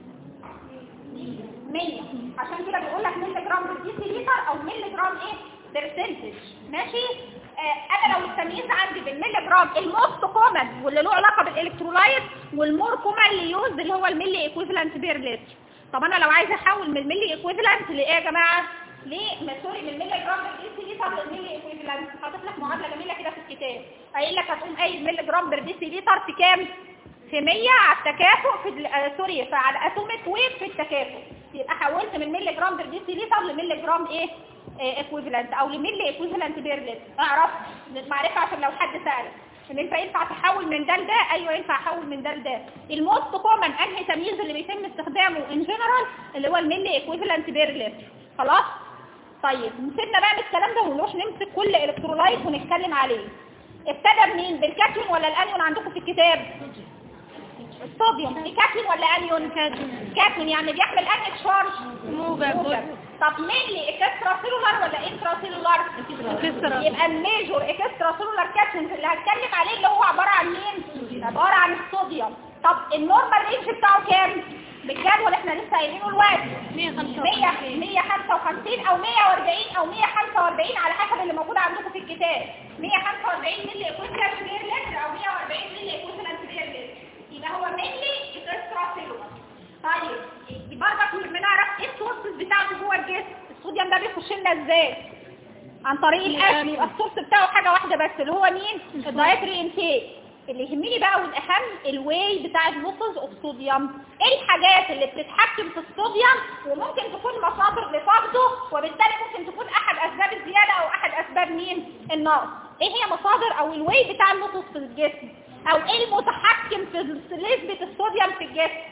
100 عشان كده بيقول لك ملي جرام بالديسي لتر او ملي جرام ايه برسنتج ماشي آه انا لو التمييز عندي بالملي جرام الموست كومن واللي له علاقه بالالكترولايت والمور كومن يوز اللي هو الملي ايكويفالنت بير لتر طب انا لو عايزه احول من الملي ايكويفالنت لايه يا جماعه ليه ما سوري من الملي جرام بالديسي لتر للملي ايكويفالنت حاطط لك معادله جميله كده في الكتاب قايل لك هتقوم قايل ملي جرام بالديسي لتر في كام في 100 على التكافؤ في ال- آه، سوري فعلى اتوميك ويت في التكافؤ يبقى حولت من ملي جرام بير ديسي لتر لملي جرام ايه ايكويفالنت او لملي ايكويفالنت بير لتر اعرف معرفه عشان لو حد سالك ان انت ينفع تحول من ده لده ايوه ينفع احول من ده لده الموست كومن انهي تمييز اللي بيتم استخدامه ان جنرال اللي هو الملي ايكويفالنت بير لتر خلاص طيب نسيبنا بقى من الكلام ده ونروح نمسك كل الكترولايت ونتكلم عليه ابتدى منين بالكاتيون ولا الانيون عندكم في الكتاب الصوديوم دي كاتيون ولا انيون كاتيون. كاتيون يعني بيحمل انهي تشارج موجب موجب. طب مينلي اكسترا سيلولار ولا انترا سيلولار اكسترا. يبقى الميجور اكسترا سيلولار كاتيون اللي هتكلم عليه اللي هو عباره عن مين عباره عن الصوديوم طب النورمال رينج بتاعه كام بالجدول احنا لسه قايلينه دلوقتي 100 155 155 او 140 او 145 على حسب اللي موجود عندكم في الكتاب 145 ملي ايكويفالنت بير لتر او 140 ملي ايكويفالنت بير لتر يبقى هو ملي اكسترا سيلولار طيب برضك بنعرف ايه السورسز بتاعته جوه الجسم الصوديوم ده بيخش لنا ازاي عن طريق الاكل يبقى السورس بتاعه حاجه واحده بس اللي هو مين الدايتري انتيك اللي يهمني بقى والاهم الواي بتاع اللوسز اوف صوديوم ايه الحاجات اللي بتتحكم في الصوديوم وممكن تكون مصادر لفقده وبالتالي ممكن تكون احد اسباب الزياده او احد اسباب مين النقص ايه هي مصادر او الواي بتاع اللوتس في الجسم او ايه المتحكم في نسبة الصوديوم في الجسم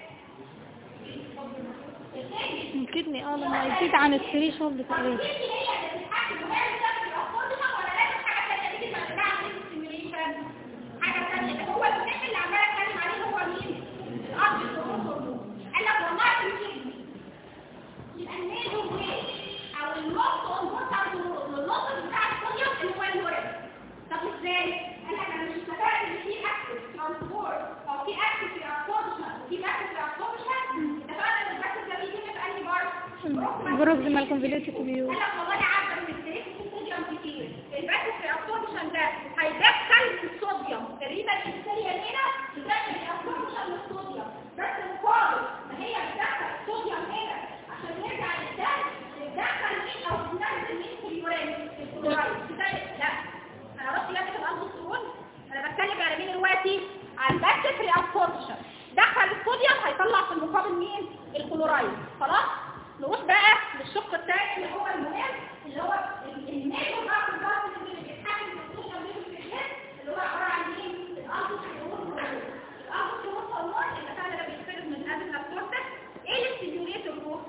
الكدني اه لما يزيد عن الثريش هولد تقريبا الكدني هي اللي بتتحكم وهي اللي بتعمل الأصوات ولا لازم حاجة تانية تيجي بعد كده عملية السيميوليشن حاجة تانية هو المهم اللي عمال اتكلم عليه هو مين؟ الأصل الهرمون قال لك والله الكدني يبقى النيزو ويت او النص والنص او النص بتاع الصوديوم اللي هو الورق طب ازاي؟ قال لك انا مش متفائل ان في اكسس ترانسبورت او في اكسس في ابسوربشن وفي اكسس في ابسوربشن اتفقنا ان الاكسس ده بيتم في انهي بارت؟ بروكسيمال كونفوليوتيف فيو قال لك والله عارفه ان السريك فيه صوديوم كتير الباكس في الابسوربشن ده هيدخل الصوديوم الريبه الانسيه هنا تدخل الابسوربشن للصوديوم بس مقابل ما هي بتدخل الصوديوم هنا عشان يرجع للدم تدخل مين او تنزل مين في اليورين في الكلورايد لا انا رحت جابت الالبوسترون انا بتكلم على مين دلوقتي على الباكس في الابسوربشن دخل الصوديوم هيطلع في المقابل مين الكلورايد خلاص نروح بقى للشق الثاني اللي هو المهم اللي هو النيجو بقى في الضغط اللي بيتحكم في السوشيال ميديا في الجسم اللي هو عباره عن ايه؟ الالبوسترون الالبوسترون هرمون اللي فعلا ده بيتفرز من قبل الكورتكس ايه اللي ستيميوليتور هو؟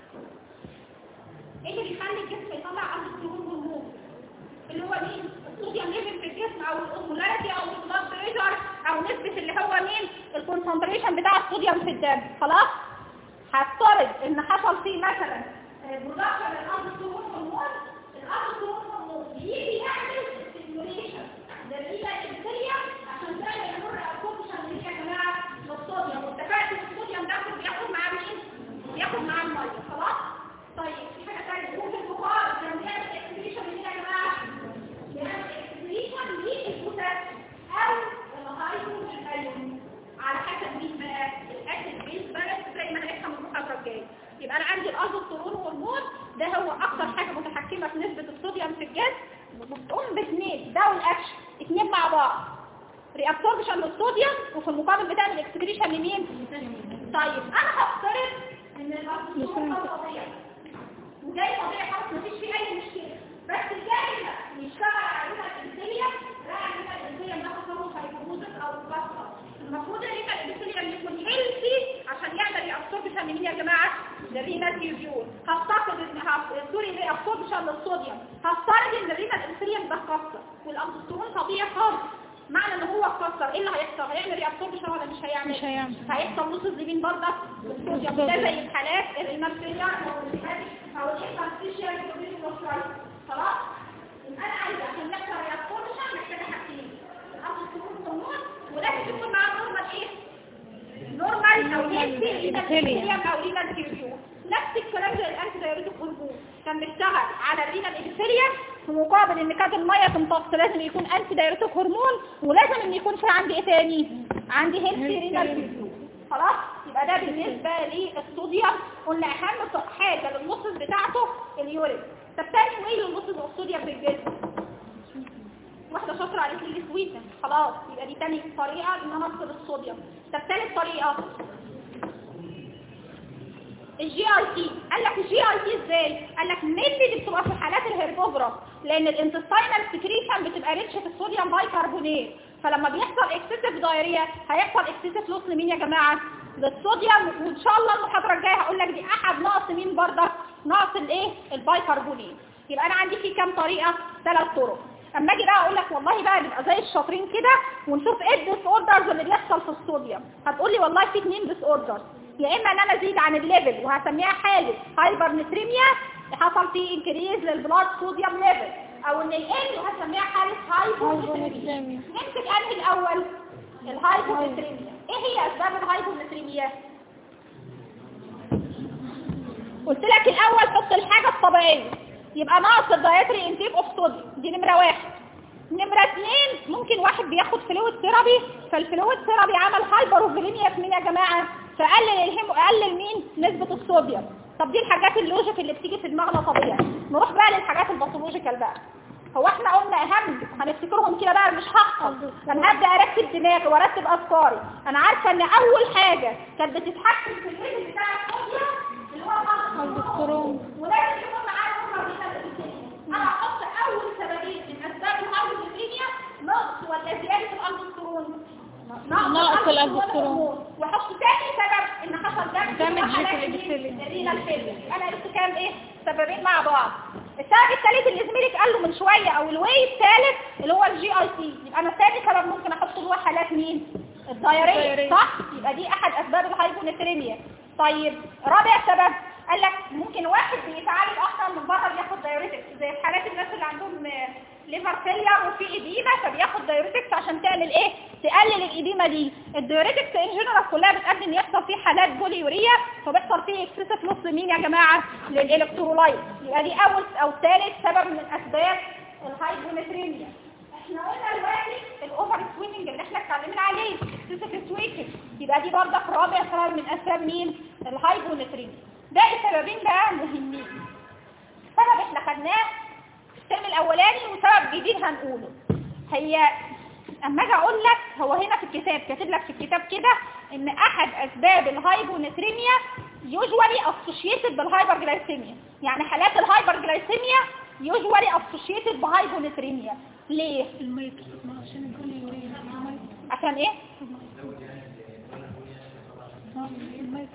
ايه اللي بيخلي الجسم يطلع الالبوسترون هرمون؟ اللي هو مين؟ الصوديوم ليفل في الجسم او الاوزمولاريتي او البلاد بريشر او نسبه اللي هو مين؟ الكونسنتريشن بتاع الصوديوم في الدم خلاص؟ هفترض ان حصل فيه مثلا برودكشن الالبوسترون هرمون الالبوسترون هرمون بيجي يعمل ستيميوليشن للريبه الانسيه عشان تعمل يمر ابسوربشن اللي يا جماعه للصوديوم واتفقت ان الصوديوم ده بياخد معاه مين؟ بياخد معاه الميه خلاص؟ طيب في حاجه ثانيه ممكن البخار لما بيعمل اكسبريشن مين يا جماعه؟ بيعمل اكسبريشن للبوتاسيوم او الهيدروجين على حسب مين بقى الاسيد بيز بالانس زي ما هنفهم المحاضره الجايه يبقى انا عندي الالدوستيرون هرمون ده هو اكتر حاجه متحكمه في نسبه الصوديوم في الجسم وبتقوم باثنين ده والاكشن اثنين مع بعض ريابسوربشن للصوديوم وفي المقابل بتعمل اكسكريشن لمين طيب انا هفترض ان الالدوستيرون ده طبيعي وجاي طبيعي خالص مفيش فيه اي مشكله بس جاي ده يشتغل على الريبه الانسيه لا الريبه الانسيه ده حصل فايبروزس او كسر المفروض الريبه الانسيه يكون هيلثي عشان يقدر يابسوربشن لمين يا جماعه للرينال تيوبيول هفترض ان هف- سوري ريابسوربشن للصوديوم هفترض ان الريبه الانسيه ده اتكسر والالدوستيرون طبيعي خالص معنى ان هو اتكسر ايه اللي هيحصل هيعمل ريابسوربشن ولا مش هيعمل مش هيعمل. هيحصل نص الزبين برضه الصوديوم ده زي الحالات الرينال فيلير او الهيباتيك او الانترستيشيال كوبيلوسترايت خلاص يبقى انا عايزه عشان يحصل ريابسوربشن محتاجه حاجتين الالدوستيرون هرمون ولازم يكون معاه نورمال ايه نورمال او هيلثي رينال او رينال تيوبيول نفس الكلام زي الانتي دايوريتيك هرمون كان بيشتغل على الرينال ابيثيليوم في مقابل ان كانت الميه تمتص لازم يكون انتي دايوريتيك هرمون ولازم ان يكون في عندي ايه تاني عندي هيلثي رينال تيوبيول خلاص يبقى ده بالنسبه للصوديوم قلنا اهم حاجه للنص بتاعته اليورين طب تاني وايه للنص الصوديوم في الجسم واحدة شاطرة قالت لي سويتة خلاص يبقى دي تاني طريقة ان انا افصل الصوديوم طب تالت طريقة الجي اي تي قال لك الجي اي تي ازاي قال لك مينلي دي بتبقى في حالات الهيربوفرا لان الانتستاينال سكريشن بتبقى ريتش في الصوديوم بايكربونات فلما بيحصل اكسسيف دايريا هيحصل اكسسيف لوس لمين يا جماعه للصوديوم وان شاء الله المحاضره الجايه هقول لك دي احد نقص مين برضك نقص الايه البايكربونات يبقى انا عندي في كام طريقه ثلاث طرق اما اجي بقى اقول لك والله بقى نبقى زي الشاطرين كده ونشوف ايه الديس اوردرز اللي بيحصل في الصوديوم هتقول لي والله في اثنين ديس اوردرز يا اما ان انا ازيد عن الليفل وهسميها حاله هايبر نتريميا حصل فيه انكريز للبلاد صوديوم ليفل او ان يقل وهسميها حاله هايبونتريميا نمسك انهي الاول الهايبونتريميا ايه هي اسباب الهايبونتريميا قلت لك الاول حط الحاجه الطبيعيه يبقى ناقص الدايتري انتيك اوف صوديوم دي نمره واحد نمرة اثنين ممكن واحد بياخد فلويد ثيرابي فالفلويد ثيرابي عمل هايبروفيليميا في مين يا جماعة فقلل الهيمو قلل مين نسبة الصوديوم طب دي الحاجات اللوجيك اللي بتيجي في دماغنا طبيعي نروح بقى للحاجات الباثولوجيكال بقى هو احنا قلنا اهم هنفتكرهم كده بقى مش هحفظ انا هبدا ارتب دماغي وارتب افكاري انا عارفه ان اول حاجه كانت بتتحكم في الليفل بتاع الصوديوم اللي هو الدكتورون ولازم يكون معاه نمره من انا هحط اول سببين من اسباب الهايبوكليميا نقص ولا زياده الالدوستيرون نقص الألدوستيرون. وحط تاني سبب ان حصل دمج دمج في في حالات الإبثيليوم. الرينال فيلر انا قلت كام ايه سببين مع بعض السبب الثالث اللي زميلك قال له من شويه او الواي الثالث اللي هو الجي اي سي يبقى انا ثاني سبب ممكن احط له حالات مين الدايريه الدايرية. صح يبقى دي احد اسباب الهايبونتريميا طيب رابع سبب قال لك ممكن واحد بيتعالج اصلا من بره بياخد دايوريتكس زي في حالات الناس اللي عندهم ليفر فيلير وفي اديمه فبياخد دايوريتكس عشان تعمل ايه تقلل الاديمه دي الدايوريتكس ان جنرال كلها بتؤدي ان يحصل فيه حالات بوليوريا فبيحصل فيه اكسسيف لوس مين يا جماعه للالكترولايت يبقى دي اول او ثالث سبب من اسباب الهايبونتريميا احنا قلنا دلوقتي الاوفر سويننج اللي احنا اتكلمنا عليه اكسسيف سويننج يبقى دي برضك رابع سبب من اسباب مين الهايبونتريميا باقي سببين بقى مهمين سبب احنا خدناه الترم الاولاني وسبب جديد هنقوله هي اما اجي اقول لك هو هنا في الكتاب كاتب لك في الكتاب كده ان احد اسباب الهايبونتريميا يوجوالي اسوشيتد بالهايبرجلايسيميا يعني حالات الهايبرجلايسيميا يوجوالي اسوشيتد بهايبونتريميا ليه الميت عشان يكون يورين الميت عشان ايه الميت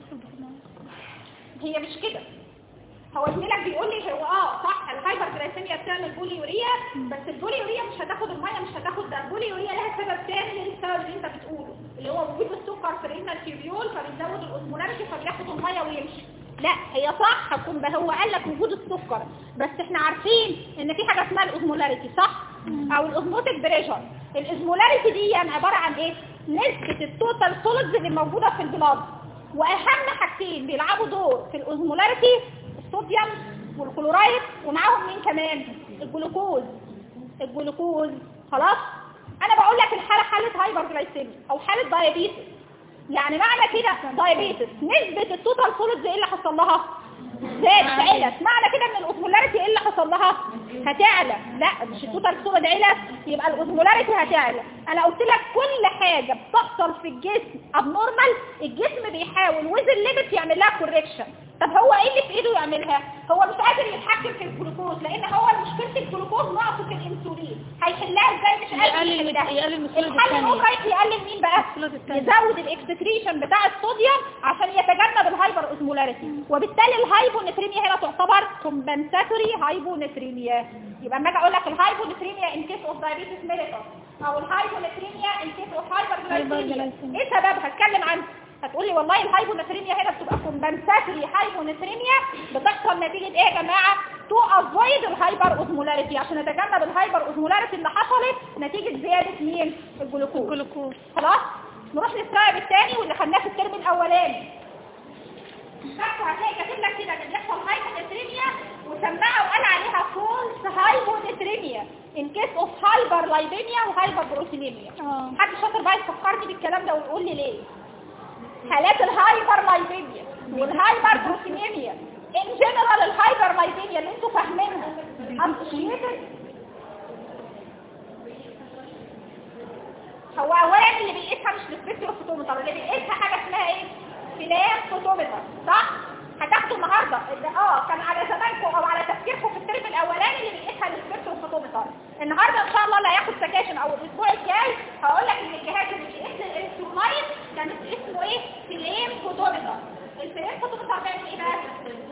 هي مش كده هو زميلك بيقول لي هو اه صح الهايبرجلايسيميا بتعمل بوليوريا بس البوليوريا مش هتاخد الميه مش هتاخد ده البوليوريا لها سبب تاني غير السبب اللي انت بتقوله اللي هو وجود السكر في الرينال تيبيول فبيزود الاوزمولاريتي فبياخد الميه ويمشي لا هي صح هتكون بقى هو قال لك وجود السكر بس احنا عارفين ان في حاجه اسمها الاوزمولاريتي صح او الاوزموتيك بريشر الاوزمولاريتي دي يعني عباره عن ايه نسبه التوتال سوليدز اللي موجوده في البلاد واهم حاجتين بيلعبوا دور في الاوزمولاريتي الصوديوم والكلورايد ومعاهم مين كمان الجلوكوز الجلوكوز خلاص انا بقول لك الحاله حاله هايبرجلايسيميا او حاله دايابيتس يعني معنى كده دايابيتس نسبه التوتال سوليدز ايه اللي حصل لها زادت علت معنى كده ان الاوزمولاريتي ايه اللي حصل لها هتعلى لا مش التوتال سوليد علت يبقى الاوزمولاريتي هتعلى انا قلت لك كل حاجه بتحصل في الجسم ابنورمال الجسم بيحاول وزن ليميت يعمل لها كوريكشن طب هو ايه اللي في ايده يعملها هو مش قادر يتحكم في الجلوكوز لان هو مشكله الجلوكوز نقصه الانسولين هيحلها ازاي مش قادر يقلل- يحلها يقلل من السوليد الحل الثانية. الاخرى يقلل مين بقى السوليد الثانية. يزود الاكسكريشن بتاع الصوديوم عشان يتجنب الهايبر اوزمولاريتي وبالتالي الهايبونتريميا هنا تعتبر كومبنساتوري هايبونتريميا يبقى اما اجي اقول لك الهايبونتريميا ان كيس اوف دايابيتس ميليتس او الهايبونتريميا ان كيس اوف هايبرجلايسيميا Hyperglycemia. ايه سببها اتكلم عنه هتقولي والله الهايبونتريميا هنا بتبقى كومبنساتوري هايبونتريميا بتحصل نتيجة ايه يا جماعة تو افويد الهايبر اوزمولاريتي عشان نتجنب الهايبر اوزمولاريتي اللي حصلت نتيجة زيادة مين الجلوكوز الجلوكوز خلاص نروح للسبب الثاني واللي خدناه في الترم الاولاني بس هتلاقي كاتب لك كده ان بيحصل هايبونتريميا وسماها وقال عليها فولس هايبونتريميا ان كيس اوف هايبر لايبيميا وهايبر بروتينيميا اه حد شاطر بقى يفكرني بالكلام ده ويقول لي ليه حالات الهايبر لايبيميا والهايبر بروتينيميا ان جنرال الهايبر لايبيميا اللي انتوا فاهمينها associated هو اولا اللي بيقيسها مش السبكتروفوتومتر اللي بيقيسها حاجه اسمها ايه فلاش فوتومتر صح هتاخدوا النهارده اللي- اه كان على زمانكم او على تفكيركم في الترم الاولاني اللي بيقيسها السبكتروفوتومتر النهارده ان شاء الله اللي هياخد سكاشن او الاسبوع الجاي هقول لك ان الجهاز اللي بيقيس الالكترولايت كان اسمه ايه فليم فوتومتر الفليم فوتومتر بيعمل ايه بقى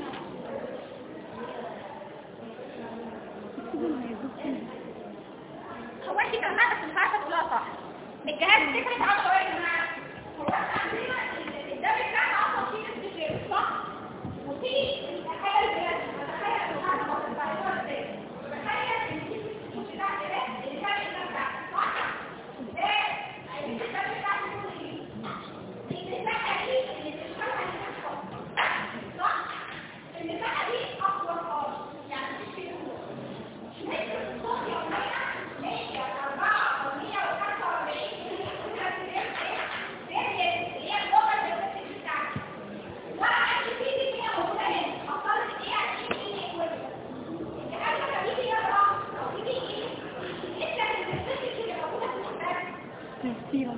هو انت فاهمها بس مش عارفه تقولها صح الجهاز فكره عضله ايه يا جماعه هو احنا عندنا ال- الدم بتاعنا اصلا فيه نسبه جير صح وفي الحاجه اللي بتتخيل ان هذا الموضوع بتاعها ازاي تخيل ان في الفلوس بتاعت ده اللي كان الدم بتاعك صح ده الدم بتاعك كله ايه المساحه دي اللي بتشتغل عليها صح المساحه دي اقوى خالص يعني مش فيها نسبه الصوديوم هنا تسيرا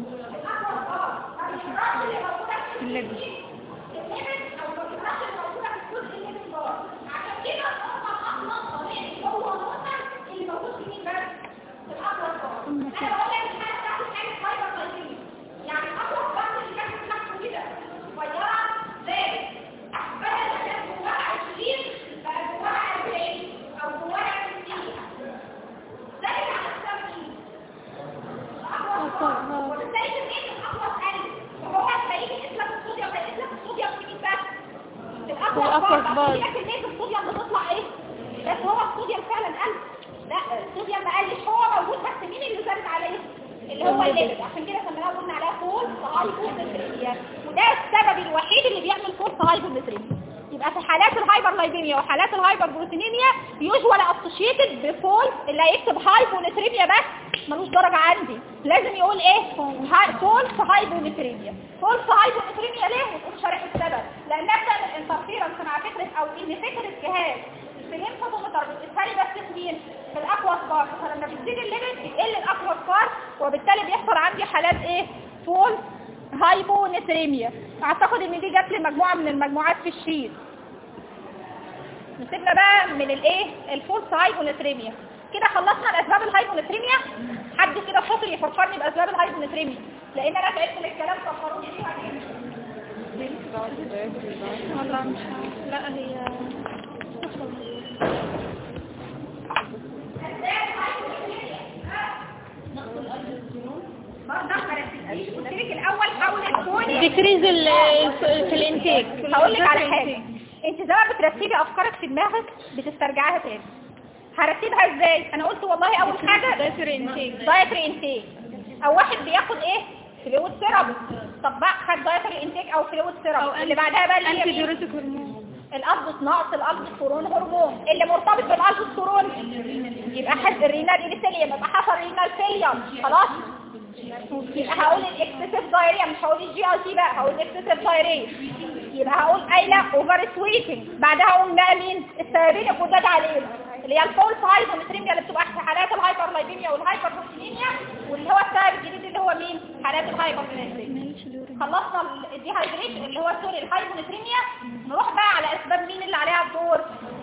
اللبس عشان كده الاقوى الأقوى سبار سبار. هي كميه الصوديوم بتطلع ايه بس هو الصوديوم فعلا قل لا الصوديوم ما قلش هو موجود بس مين اللي زادت عليه اللي هو الليبيد عشان كده سميناه قلنا عليها فولس هايبونتريميا وده السبب الوحيد اللي بيعمل فولس هايبونتريميا يبقى في حالات الهايبرلايبيميا وحالات الهايبربروتينيميا يوجوال اسوشيتد بفولس اللي هيكتب هايبونتريميا بس ملوش درجة عندي لازم يقول ايه هاي فولس هايبونتريميا فولس هايبونتريميا ليه وتقول شرح السبب لانها بتعمل انترفيرنس مع فكرة او ان فكرة جهاز السليم فوتومتر بتتهالي بس في مين في الاقوى سبار فلما بتزيد الليمت بتقل الاقوى سبار وبالتالي بيحصل عندي حالات ايه فولس هايبونتريميا اعتقد ان دي جت لمجموعة من المجموعات في الشيت نسيبنا بقى من الايه الفولس هايبونتريميا كده خلصنا الاسباب الهايبونتريميا حد كده شاطر يفكرني باسباب الهايبونتريميا لان انا تعبت من الكلام فكروني فيها والله مش عارفة. لا هي قلت لك الاول حاول تكوني ديكريز ال- في الانتاج هقول لك على حاجه انت زي ما بترتبي افكارك في دماغك بتسترجعها تاني هرتبها ازاي انا قلت والله اول حاجه دايتري انتاج دايتري انتيك او واحد بياخد ايه فلويد سيرب طب بقى خد دايتري انتيك او فلويد سيرب اللي بعدها بقى اللي هي انتي مين؟ ديوريتك هرمون الالبس ناقص الالبسترون هرمون اللي مرتبط بالالبسترون يبقى حد الرينال ايبيثيليوم يبقى حصل رينال فيليوم خلاص يبقى هقول الاكسسيف دايريا مش هقول الجي اي تي بقى هقول الاكسسيف دايريا يبقى هقول قايله اوفر سويتنج بعدها اقول بقى مين السببين الجداد علينا اللي هي الفولس هايبومتريميا اللي بتبقى في حالات الهايبرلايبيميا والهايبربروتينيميا واللي هو السبب الجديد اللي هو مين حالات الهايبربروتينيميا خلصنا الديهايدريشن اللي هو سوري الهايبونتريميا نروح بقى على اسباب مين اللي عليها الدور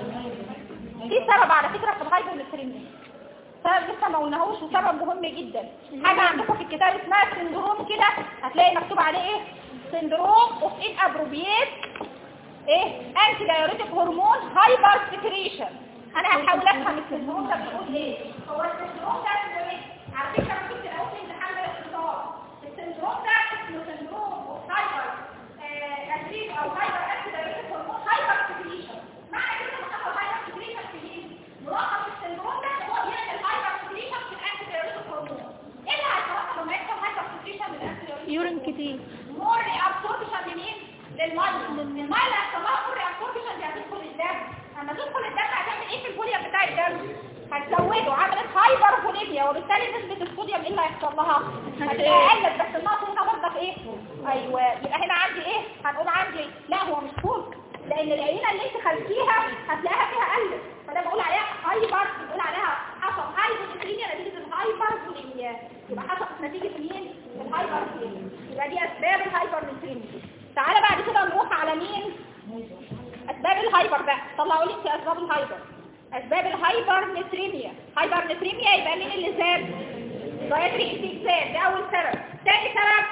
في سبب على فكرة في الهايبونتريميا سبب لسه ما قلناهوش وسبب مهم جدا حاجة عندكم في الكتاب اسمها سندروم كده هتلاقي مكتوب عليه ايه سندروم اوف ان ابروبيت ايه انتي دايوريتك هرمون هايبر سكريشن انا هحاول افهم السندروم ده بيقول ايه هو السندروم ده اسمه ايه على فكرة انا كنت الاول امتحان الاختصار السندروم ده اسمه سندروم اوف هايبر ادريس او هايبر انتي دايوريتك هرمون هايبر سكريشن معنى كده لما حصل هايبر سكريشن في مين ملخص السندروم ده هو بيعمل هايبر سكريشن في الانتي دايوريتك هرمون ايه اللي هيتوقف لما يحصل هايبر سكريشن من الانتي دايوريتك يورين كتير مور ابسوربشن لمين للميه الميه اللي هتطلعها مور ابسوربشن دي هتدخل الدم اما تدخل الدم هتعمل ايه في الفوليوم بتاع الدم هتزوده عملت هايبر فوليميا وبالتالي نسبه الصوديوم ايه اللي هيحصل لها هتبقى قلت بس النقص هنا برضك ايه ايوه يبقى هنا عندي ايه هنقول عندي لا هو مش فول لان العينه اللي انت خلتيها هتلاقيها فيها قلت فده بقول عليها هايبر بقول عليها حصل هايبر نتيجه الهايبر فوليميا يبقى حصلت نتيجه مين الهايبر فوليميا يبقى دي اسباب الهايبر فوليميا تعالى بعد كده نروح على مين اسباب الهايبر بقى طلعوا لي في اسباب الهايبر اسباب الهايبر نتريميا هايبر نتريميا يبقى مين اللي زاد دايتري انتيك زاد ده اول سبب ثاني سبب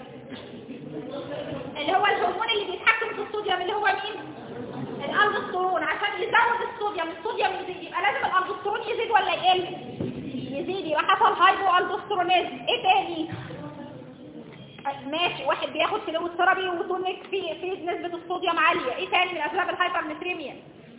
اللي هو الهرمون اللي بيتحكم في الصوديوم اللي هو مين الالدوسترون عشان يزود الصوديوم الصوديوم يزيد يبقى لازم الالدوسترون يزيد ولا يقل يزيد يبقى حصل هايبو الدوسترونيزم ايه تاني ماشي واحد بياخد فلويد ثيرابي وتونيك في في نسبة الصوديوم عالية ايه تاني من اسباب الهايبرنتريميا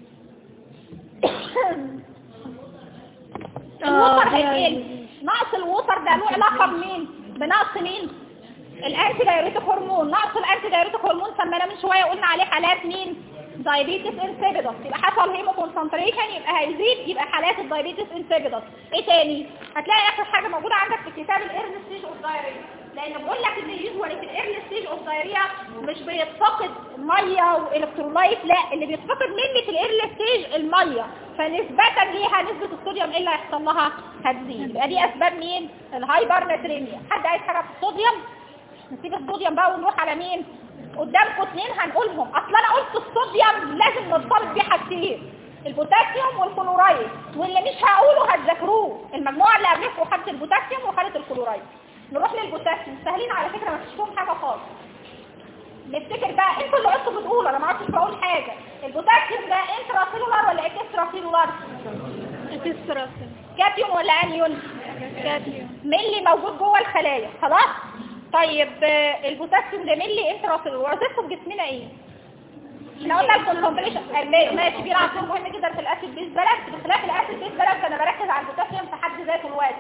الوتر هيقل نقص الوتر ده له علاقة بمين بنقص مين الانتي دايوريتك هرمون نقص الانتي دايوريتك هرمون سميناه من شوية قلنا عليه حالات مين دايابيتس انسيبيدس يبقى حصل هيمو كونسنتريشن يبقى هيزيد يبقى حالات الدايابيتس انسيبيدس ايه تاني هتلاقي اخر حاجة موجودة عندك في كتاب الايرن ستيج اوف دايريا لان بقول لك ان يوجوالي في الايرن ستيج اوف دايريا مش بيتفقد ميه والكترولايت لا اللي بيتفقد مني في الايرن ستيج الميه فنسبة ليها نسبة الصوديوم ايه اللي هيحصل لها هتزيد يبقى دي اسباب مين الهايبر نتريميا حد عايز حاجة في الصوديوم نسيب الصوديوم بقى ونروح على مين قدامكم اثنين هنقولهم اصل انا قلت الصوديوم لازم نرتبط بيه حاجتين البوتاسيوم والكلورايد واللي مش هقوله هتذاكروه المجموعه اللي قبلكم خدت البوتاسيوم وخدت الكلورايد نروح للبوتاسيوم سهلين على فكره ما فيش فيهم حاجه خالص نفتكر بقى انتوا اللي قلتوا بتقولوا انا ما عرفتش بقول حاجه البوتاسيوم ده انترا سيلولار ولا اكسترا سيلولار اكسترا كاتيون ولا انيون كاتيون ملي موجود جوه الخلايا خلاص طيب آه، البوتاسيوم ده ملي انترا سيلولار وظيفته في جسمنا ايه احنا قلنا الكونسنتريشن ماشي بيلعب دور مهم جدا في الاسيد بيس بالانس بخلاف الاسيد بيس بالانس انا بركز على البوتاسيوم في حد ذاته الوقت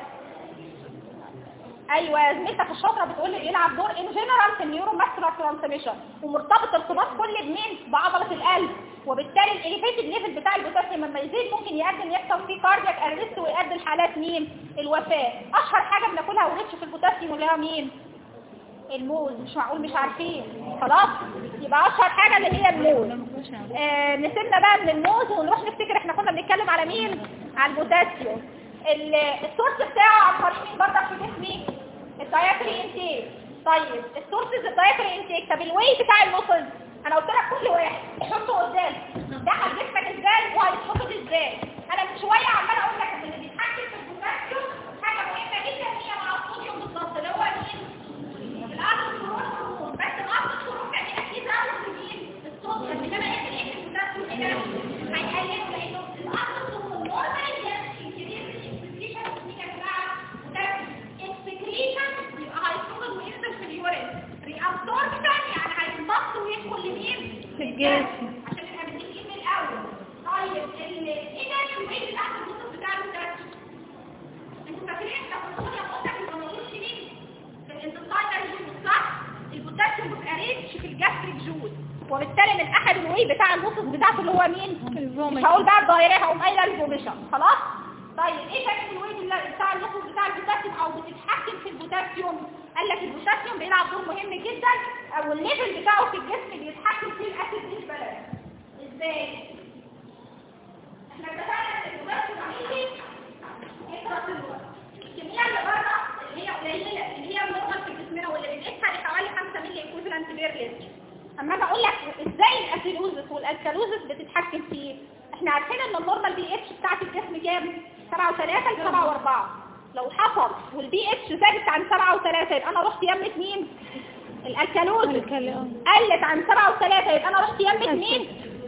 ايوه زميلتك الشاطره بتقول لي بيلعب دور ان جنرال في النيورو ماسكولار ترانسميشن ومرتبط ارتباط كل بمين بعضله القلب وبالتالي الاليفيتد ليفل بتاع البوتاسيوم لما يزيد ممكن يؤدي ان يحصل فيه كاردياك ارست ويؤدي لحالات مين الوفاه اشهر حاجه بناكلها وريتش في البوتاسيوم اللي هي مين الموز مش معقول مش عارفين خلاص يبقى اشهر حاجه اللي هي الموز آه نسيبنا بقى من الموز ونروح نفتكر احنا كنا بنتكلم على مين على البوتاسيوم ال- السورس بتاعه عن طريق مين برضك في جسمي الدايتري انتيك طيب السورسز الدايتري انتيك طب الوي بتاع المصل انا قلت لك كل واحد حطه قدام دخل جسمك ازاي وهيتحط ازاي انا من شويه عماله اقول لك ان اللي بيتحكم في البوتاسيوم حاجه مهمه جدا هي مع الصوديوم بالظبط اللي هو مين الأرض الشروط هرمون بس الأرض الشروط كان أكيد أرض مين الصوديوم إنما يمكن إيه البوتاسيوم هنا هيقلل لأنه الأرض الشروط نورمال يعني كبير الإكسكريشن يا جماعة إكسكريشن يبقى هيصور وينزل في اليورين ريابسوربشن يعني هينضغط ويدخل لمين؟ في الجسم. عشان نبقى متفقين من الأول طيب ال- إيه ده الويل اللي تحت النص بتاع البوتاسيوم؟ انتوا فاكرين احنا كنا قلنا قلنا في الموضوع مين؟ في الانتصار ده صح البوتاسيوم بيبقى ريتش في الجاستريك جود وبالتالي من احد الوي بتاع النصص بتاعته اللي هو مين الفوميت. مش هقول بقى الظاهريه هقوم قايله الفوميشن خلاص طيب ايه تاني الوي اللي- بتاع النصص بتاع البوتاسيوم او بتتحكم في البوتاسيوم قال لك البوتاسيوم بيلعب دور مهم جدا او الليفل بتاعه في الجسم بيتحكم فيه الاسيد بالبلد ازاي احنا اتفقنا ان البوتاسيوم عميلي يكره الوقت الكميه اللي بره اللي هي قليله اللي هي النورمال في جسمنا واللي بنقيسها لحوالي 5 مللي ايكوفالنت بير لتر اما انا اقول لك ازاي الاسيلوزس والالكالوزس بتتحكم فيه احنا عارفين ان النورمال بي اتش بتاعت الجسم كام 7 و3 ل 7 و4 لو حصل والبي اتش زادت عن 7 و3 يبقى انا رحت يمة مين الالكالوزس الكلام. قلت عن 7 و3 يبقى انا رحت يمة مين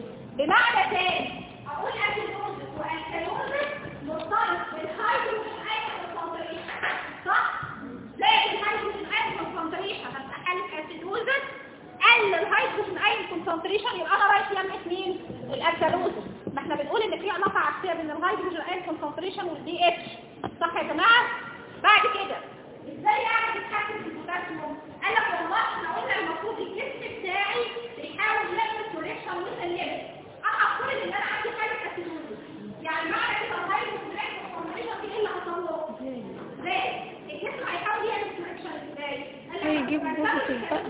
بمعنى تاني اقول اسيلوزس والكالوزس مرتبط بالهيدروجين ايون كونسنتريشن صح زي الهيدروجين ايون كونسنتريشن هتبقى حاله اسيدوزس قل الهيدروجين ايون كونسنتريشن يبقى انا رايح يمة مين الالكالوزس ما احنا بنقول ان في علاقه عكسيه بين الهيدروجين ايون كونسنتريشن والدي اتش صح يا جماعه بعد كده ازاي يعني بتحكم في البوتاسيوم قال لك والله احنا قلنا المفروض الجسم بتاعي بيحاول يعمل كوريكشن ويسلمه انا اقول ان انا عندي حاله اسيدوزس يعني معنى كده الهيدروجين ايون كونسنتريشن دي ايه اللي حصل له ازاي الجسم هيحاول يعمل كوريكشن ازاي قال لك هيجيب لما بوزيتيف الجسم بقى.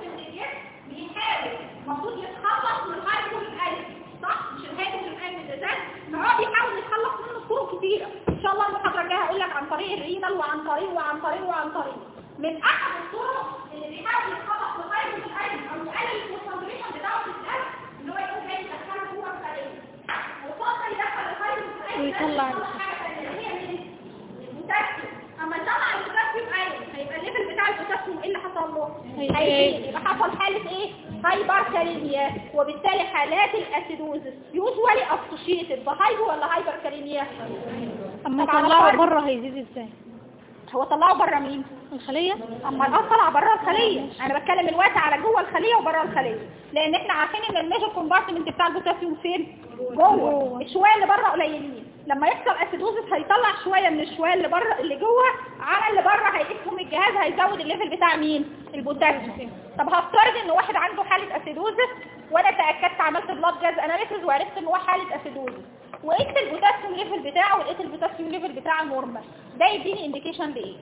بيحاول المفروض يتخلص من الهيدروجين ايون صح مش الهيدروجين ايون اللي زاد فهو بيحاول يتخلص منه بطرق كتيره ان شاء الله المحاضره الجايه هقول لك عن طريق الرينال وعن طريق وعن طريق وعن طريق من احد الطرق اللي بيحاول يتخلص من الهيدروجين ايون او يقلل الكونسنتريشن بتاعه في القلب ان هو يقوم جاي يدخله جوه الخليه وفضل يدخل الهيدروجين ايون ويطلع ده يطلع حاجه ثانيه اللي هي مين؟ البوتاسيوم اما يطلع البوتاسيوم ايون هيبقى الليفل بتاع البوتاسيوم ايه اللي حصل له هيزيد. هيزيد يبقى حصل حاله ايه هايبركاليميا وبالتالي حالات الاسيدوزس يوجوالي اسوشيتد بهايبو ولا هايبركاليميا اما طب على يطلعوا فرض- بره هيزيد ازاي هو طلعه بره مين الخلية اما الان طلع بره الخليه انا بتكلم الوقت على جوه الخليه وبره الخليه لان احنا عارفين ان الميجر كومبارتمنت بتاع البوتاسيوم فين جوه جوه. الشويه اللي بره قليلين لما يحصل اسيدوزس هيطلع شويه من الشويه اللي بره اللي جوه على اللي بره هيقيسهم الجهاز هيزود الليفل بتاع مين البوتاسيوم طب هفترض ان واحد عنده حاله اسيدوزس وانا تاكدت عملت بلاد جاز اناليسيز وعرفت ان هو حاله اسيدوزس وقيت البوتاسيوم ليفل بتاعه ولقيت البوتاسيوم ليفل بتاعه نورمال ده يديني انديكيشن بايه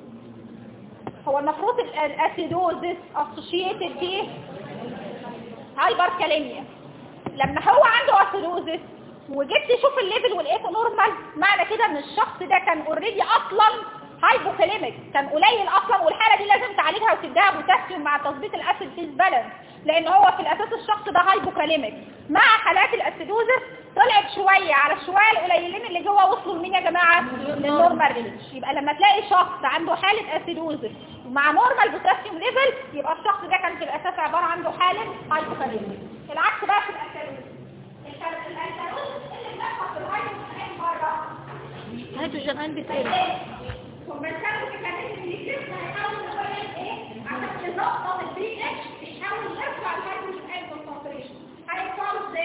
هو المفروض ال- الاسيدوزس اسوشيتد بيه هايبركاليميا لما هو عنده اسيدوزس وجيت تشوف الليفل ولقيته نورمال معنى كده ان الشخص ده كان اوريدي اصلا هايبوكاليميك كان قليل اصلا والحاله دي لازم تعالجها وتديها بوتاسيوم مع تظبيط الاسيد فيز بالانس لان هو في الاساس الشخص ده هايبوكاليميك مع حالات الاسيدوزس طلعت شويه على الشويه القليلين اللي جوه وصلوا لمين يا جماعه للنورمال رينج يبقى لما تلاقي شخص عنده حاله اسيدوزس مع نورمال بوتاسيوم ليفل يبقى الشخص ده كان في الاساس عباره عنده حاله هايبوكاليميك العكس بقى في الاسيدوزس الاسيدوزس اللي بيحصل في الهايبوكاليميك بره هيدروجين ايون بتقل وبالتالي الميكانيزم اللي الجسم هيحاول ان هو يعمل ايه عشان يظبط البي اتش يحاول يرفع الهيدروجين ايون كونسنتريشن هيرفعه ازاي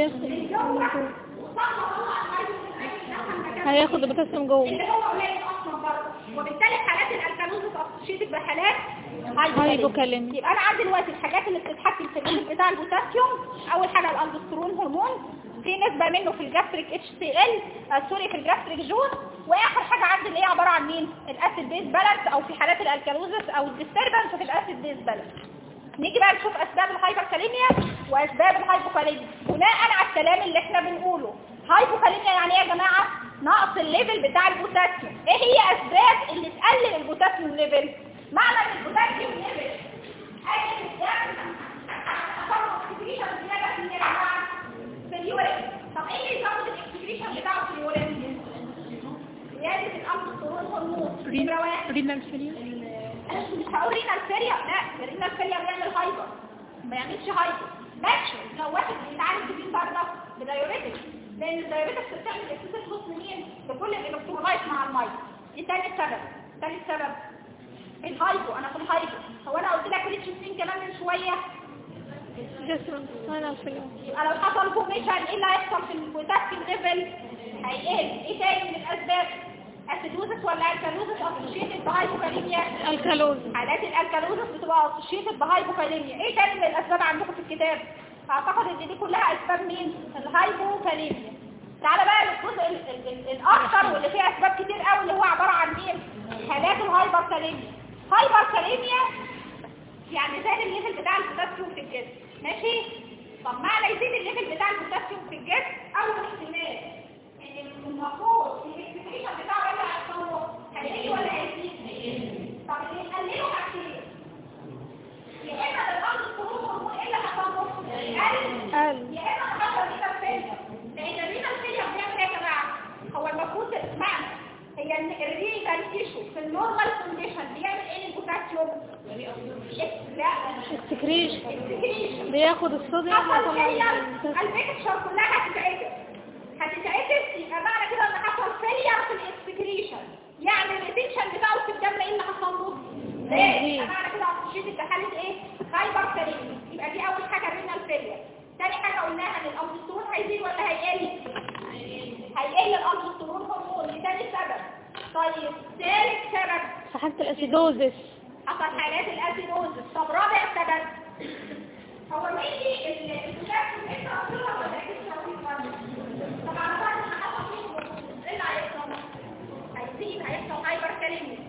البوتاسيوم جوه وصلنا طلع الهيدروجين دخل مكان هياخد البوتاسيوم جوه اللي هو قليل اصلا برضه وبالتالي حالات الالكالوزس اسوشيتد بحالات هايبوكاليميا. يبقى انا عندي دلوقتي الحاجات اللي بتتحكم في الليفل بتاع البوتاسيوم اول حاجه الالدوسترون هرمون في نسبه منه في الجاستريك اتش سي ال سوري في الجاستريك جوز واخر حاجه عندي اللي هي عباره عن مين الاسيد بيز بالانس او في حالات الالكالوزس او الديستربنس في الاسيد بيز بالانس نيجي بقى نشوف اسباب الهايبركاليميا واسباب الهايبوكاليميا بناء على الكلام اللي احنا بنقوله هايبوكاليميا يعني ايه يا جماعه نقص الليفل بتاع البوتاسيوم ايه هي اسباب اللي تقلل البوتاسيوم ليفل معنى ان البوتاسيوم ليفل قلل الدم هتفرق اكسكريشن زياده في يا جماعه في اليورين طب ايه اللي يزود الاكسكريشن بتاعه في اليورين زياده الالدوستيرون هرمون نمره واحد رينال فيلير مش هقول رينال فيلير لا رينال فيلير بيعمل هايبر ما يعملش هايبر ماشي لو واحد بيتعالج بيه برضه بدايوريتك لان الدايوريتك بتعمل اكسسيف لوس منين لكل الالكترولايت مع الميه دي تاني سبب تاني سبب الهايبو انا في الهايبو هو انا قلت لك ريتشستين كمان من شويه جسم رينال فيلير يبقى لو حصل فورميشن ايه اللي هيحصل في البوتاسيوم ليفل هيقل ايه تاني من الاسباب اسيدوزس ولا الكالوزس اسوشيتد بهايبوكاليميا الكالوز حالات الالكالوزس بتبقى اسوشيتد بهايبوكاليميا ايه تاني من الاسباب عندكم في الكتاب اعتقد ان دي كلها اسباب مين الهايبوكاليميا تعالى بقى للجزء ال- ال- ال- الاخطر واللي فيه اسباب كتير قوي اللي هو عباره عن مين حالات الهايبركاليميا هايبركاليميا يعني زاد الليفل بتاع البوتاسيوم في الجسم ماشي طب معنى يزيد الليفل بتاع البوتاسيوم في الجسم اول احتمال ان المفروض الاكسكريشن بتاعه ايه اللي هيحصل له هيقل ولا هيزيد طب اللي يقلله حاجتين يا اما الارض الخروج هرمون ايه اللي هيحصل له يقل قال يا اما حصل رينا الفيليا لان الرينا الفيليا بيعمل ايه يا جماعه هو المفروض معنى هي ان الرينا تيشو في النورمال كونديشن بيعمل ايه للبوتاسيوم لا السكريش السكريشن بياخد الصوديوم حصل ويطلع فيلير البوتاسيوم. البيكتشر كلها هتتعكس هتتعكس يبقى معنى كده ان حصل فيلير في الاكسكريشن يعني الريتنشن بتاعه في الدم ايه اللي حصل له؟ ليه؟ يبقى معنى كده هتشيل في حاله ايه؟ هايبر كاليميا يبقى دي اول حاجه رينال فيلير تاني حاجه قلناها ان الالدوسترون هيزيد ولا هيقل؟ هيقل الالدوسترون هرمون دي تاني سبب طيب ثالث سبب في حالة الاسيدوزس حصل حالات الاسيدوزس طب رابع سبب هو ماشي البوتاسيوم انت اصلا ولا اكسترا طبعا بعد ما حصل فيه ايه اللي هيحصل هيزيد هيحصل هايبر كاليميا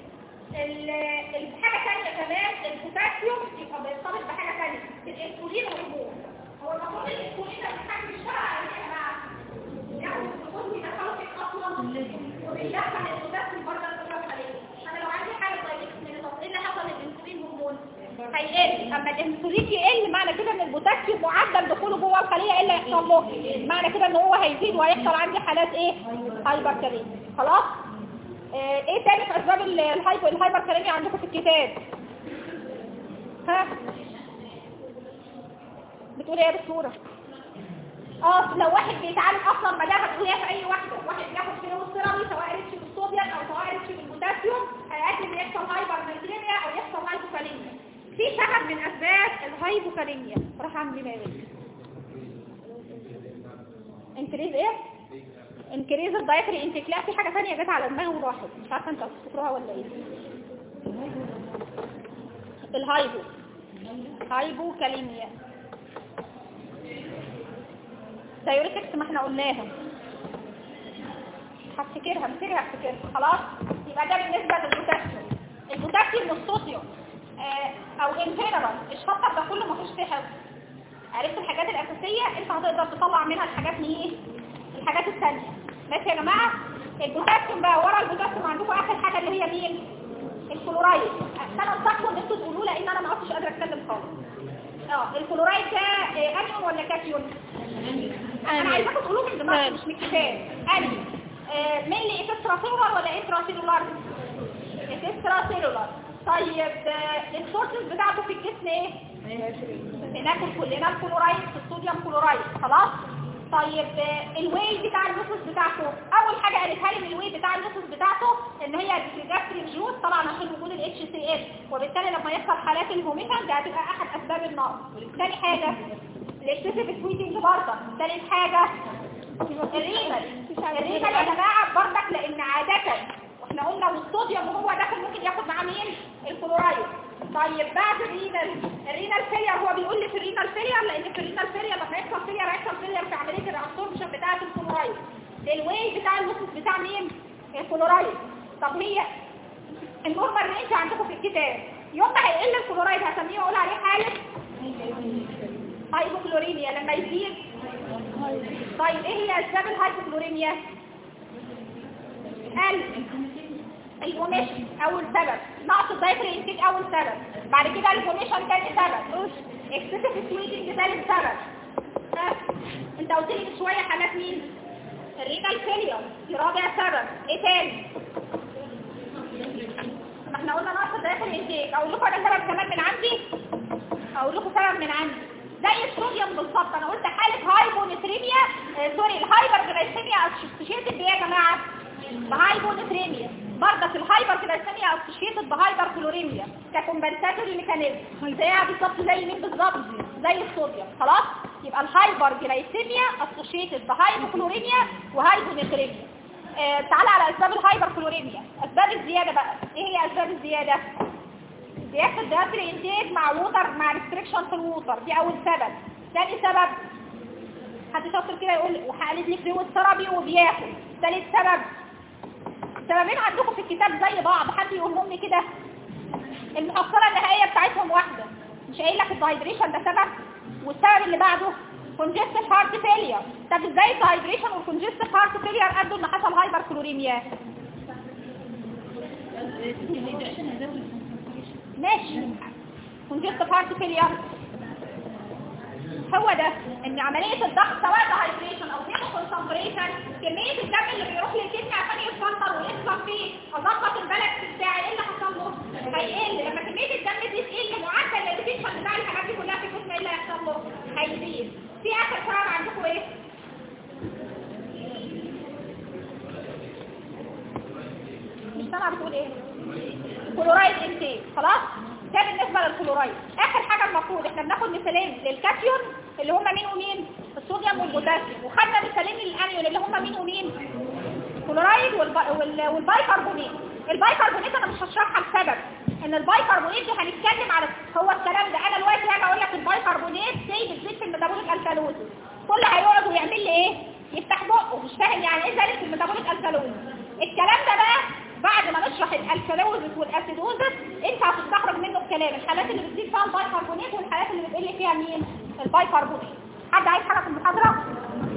الحاجه الثانيه كمان البوتاسيوم يبقى بيرتبط بحاجه ثانيه الانسولين والهرمون هو المفروض الانسولين ده بيتحكم بيشتغل على ايه يا جماعه؟ يعني المفروض بيدخله في اصلا وبيدخل البوتاسيوم بره الدم الخليه انا لو عندي حاله دايبيتس من ايه اللي حصل للانسولين هرمون هيقل اما الانسولين يقل معنى كده ان البوتاسيوم معدل دخوله جوه الخليه ايه اللي هيحصل له معنى كده ان هو هيزيد وهيحصل عندي حالات ايه هايبر كاليميا خلاص آه، ايه تاني في اسباب ال- الهايبر الهايبر كاليميا عندكم في الكتاب ها بتقول ايه يا دكتوره اه لو واحد بيتعالج اصلا ما ده هتقوليها في اي واحده واحد بياخد فينول سيرامي سواء ريتش بالصوديوم او سواء ريتش بالبوتاسيوم هيؤدي ان يحصل هايبر كاليميا او يحصل هايبوكاليميا في سبب من اسباب الهايبوكاليميا راح عند دماغي انكريز ايه انكريز الدايتري انتك لا في حاجه ثانيه جت على دماغي وراحت مش عارفه انت هتفتكروها ولا ايه الهايبو هايبوكاليميا دايوريتكس ما احنا قلناها هفتكرها هفتكرها هفتكرها خلاص يبقى ده بالنسبه للبوتاسيوم البوتاسيوم والصوديوم آه، او ان جنرال الشطر ده كله مفيش فيه حفظ عرفت الحاجات الاساسيه انت هتقدر تطلع منها الحاجات من ايه الحاجات الثانيه ماشي يا جماعه البوتاسيوم بقى ورا البوتاسيوم عندكم اخر حاجه اللي هي مين الكلورايد انا انصحكم ان انتوا تقولوا لان انا ما عدتش قادره اتكلم خالص اه الكلورايد ده آه، انيون ولا كاتيون انا عايزاكم تقولوا من دماغكم مش من الكتاب اني آه، ملي اكسترا سيلولار ولا انترا سيلولار اكسترا سيلولار طيب آه، السورسز بتاعته في الجسم ايه بناكل كلنا الكلورايد في الصوديوم كلورايد خلاص طيب آه، الواي بتاع النصوص بتاعته اول حاجه قالتها لي من الواي بتاع النصوص بتاعته ان هي الجاستريك جوز طبعا عشان وجود الاتش سي ال وبالتالي لما يحصل حالات الفوميشن دي هتبقى احد اسباب النقص ثاني حاجه الاكسسيف سويتنج برضه ثالث حاجه الرينال الرينال يا جماعه برضك لان عاده واحنا قلنا والصوديوم وهو داخل ممكن ياخد معاه مين الكلورايد طيب بعد الرينال الرينال فيلير هو بيقول لي في الرينال فيلير لان في الرينال فيلير لما يحصل فيلير هيحصل فيلير في عمليه الابسوربشن بتاعه الكلورايد الواي بتاع اللوسس بتاع مين الكلورايد طب هي النورمال رينج عندكم في الكتاب يوم ما هيقل الكلورايد هسميه واقول عليه حاله هايبوكلوريميا لما يزيد طيب ايه هي اسباب الهايبوكلوريميا قلب الفونيشن اول سبب نقص الدايتري انتيك اول سبب بعد كده الفونيشن تاني سبب اكسسيف سويتنج ثالث سبب ها؟ انت قلت لي من شويه حالات مين الرينال فيلير دي رابع سبب ايه تاني ما احنا قلنا نقص الدايتري انتيك اقول لكم انا سبب كمان من عندي اقول لكم سبب من عندي زي الصوديوم بالظبط انا قلت حاله هايبونتريميا آه سوري الهايبر جلايسيميا اسوشيتد بايه يا جماعه بهايبونتريميا برضه الهايبر جلايسيميا اسوشيتد بهايبر كلوريميا ككومبنساتوري ميكانيزم زيها بالظبط زي مين بالظبط زي الصوديوم خلاص يبقى الهايبر جلايسيميا اسوشيتد بهايبوكلوريميا وهايبونتريميا آه تعالى على اسباب الهايبر كلوريميا اسباب الزياده بقى ايه هي اسباب الزياده زيادة الداتري انتاج مع ووتر مع ريستريكشن في الووتر دي اول سبب ثاني سبب حد شاطر كده يقول وحقلت لي فلويد ثيرابي وبياكل ثالث سبب سببين عندكم في الكتاب زي بعض حد يقولهم لي كده المحصله النهائيه بتاعتهم واحده مش قايل لك الدايدريشن ده سبب والسبب اللي بعده كونجستيف هارت فيلير طب ازاي الدايدريشن والكونجستيف هارت فيلير ادوا ان حصل هايبر كلوريميا ماشي كونجستيف هارت فيلير هو ده ان عملية الضغط سواء هايدريشن او هيمو كونسنتريشن كمية الدم اللي بيروح للجسم عشان يتفلتر ويحصل فيه اظبط البلد بتاعي ايه اللي حصل له؟ هيقل لما كمية الدم دي تقل معدل الريتنشن بتاع الحاجات دي كلها في الجسم ايه اللي هيحصل له؟ هيزيد في اخر سبب عندكم ايه؟ مش سامعه بتقول ايه؟ كلورايد انتيك خلاص؟ ده بالنسبة للكلورايد اخر حاجة المفروض احنا بناخد مثالين للكاتيون اللي هم مين ومين الصوديوم والبوتاسيوم وخدنا مثالين للانيون اللي هم مين ومين كلورايد والب- وال- والبايكربونات البايكربونات انا مش هشرحها لسبب ان البايكربونات دي هنتكلم على هو الكلام ده انا دلوقتي هاجي اقول لك البايكربونات زي بتزيد في الميتابوليك الكالوز كل هيقعد ويعمل لي ايه يفتح بقه مش فاهم يعني ايه ذلك في الميتابوليك الكالوز الكلام ده بقى بعد ما نشرح الالكالوزس والاسيدوزس انت هتستخرج منه الكلام الحالات اللي بتزيد فيها البايكربونات والحالات اللي بتقل فيها مين البايكربونات حد عايز حاجه في المحاضره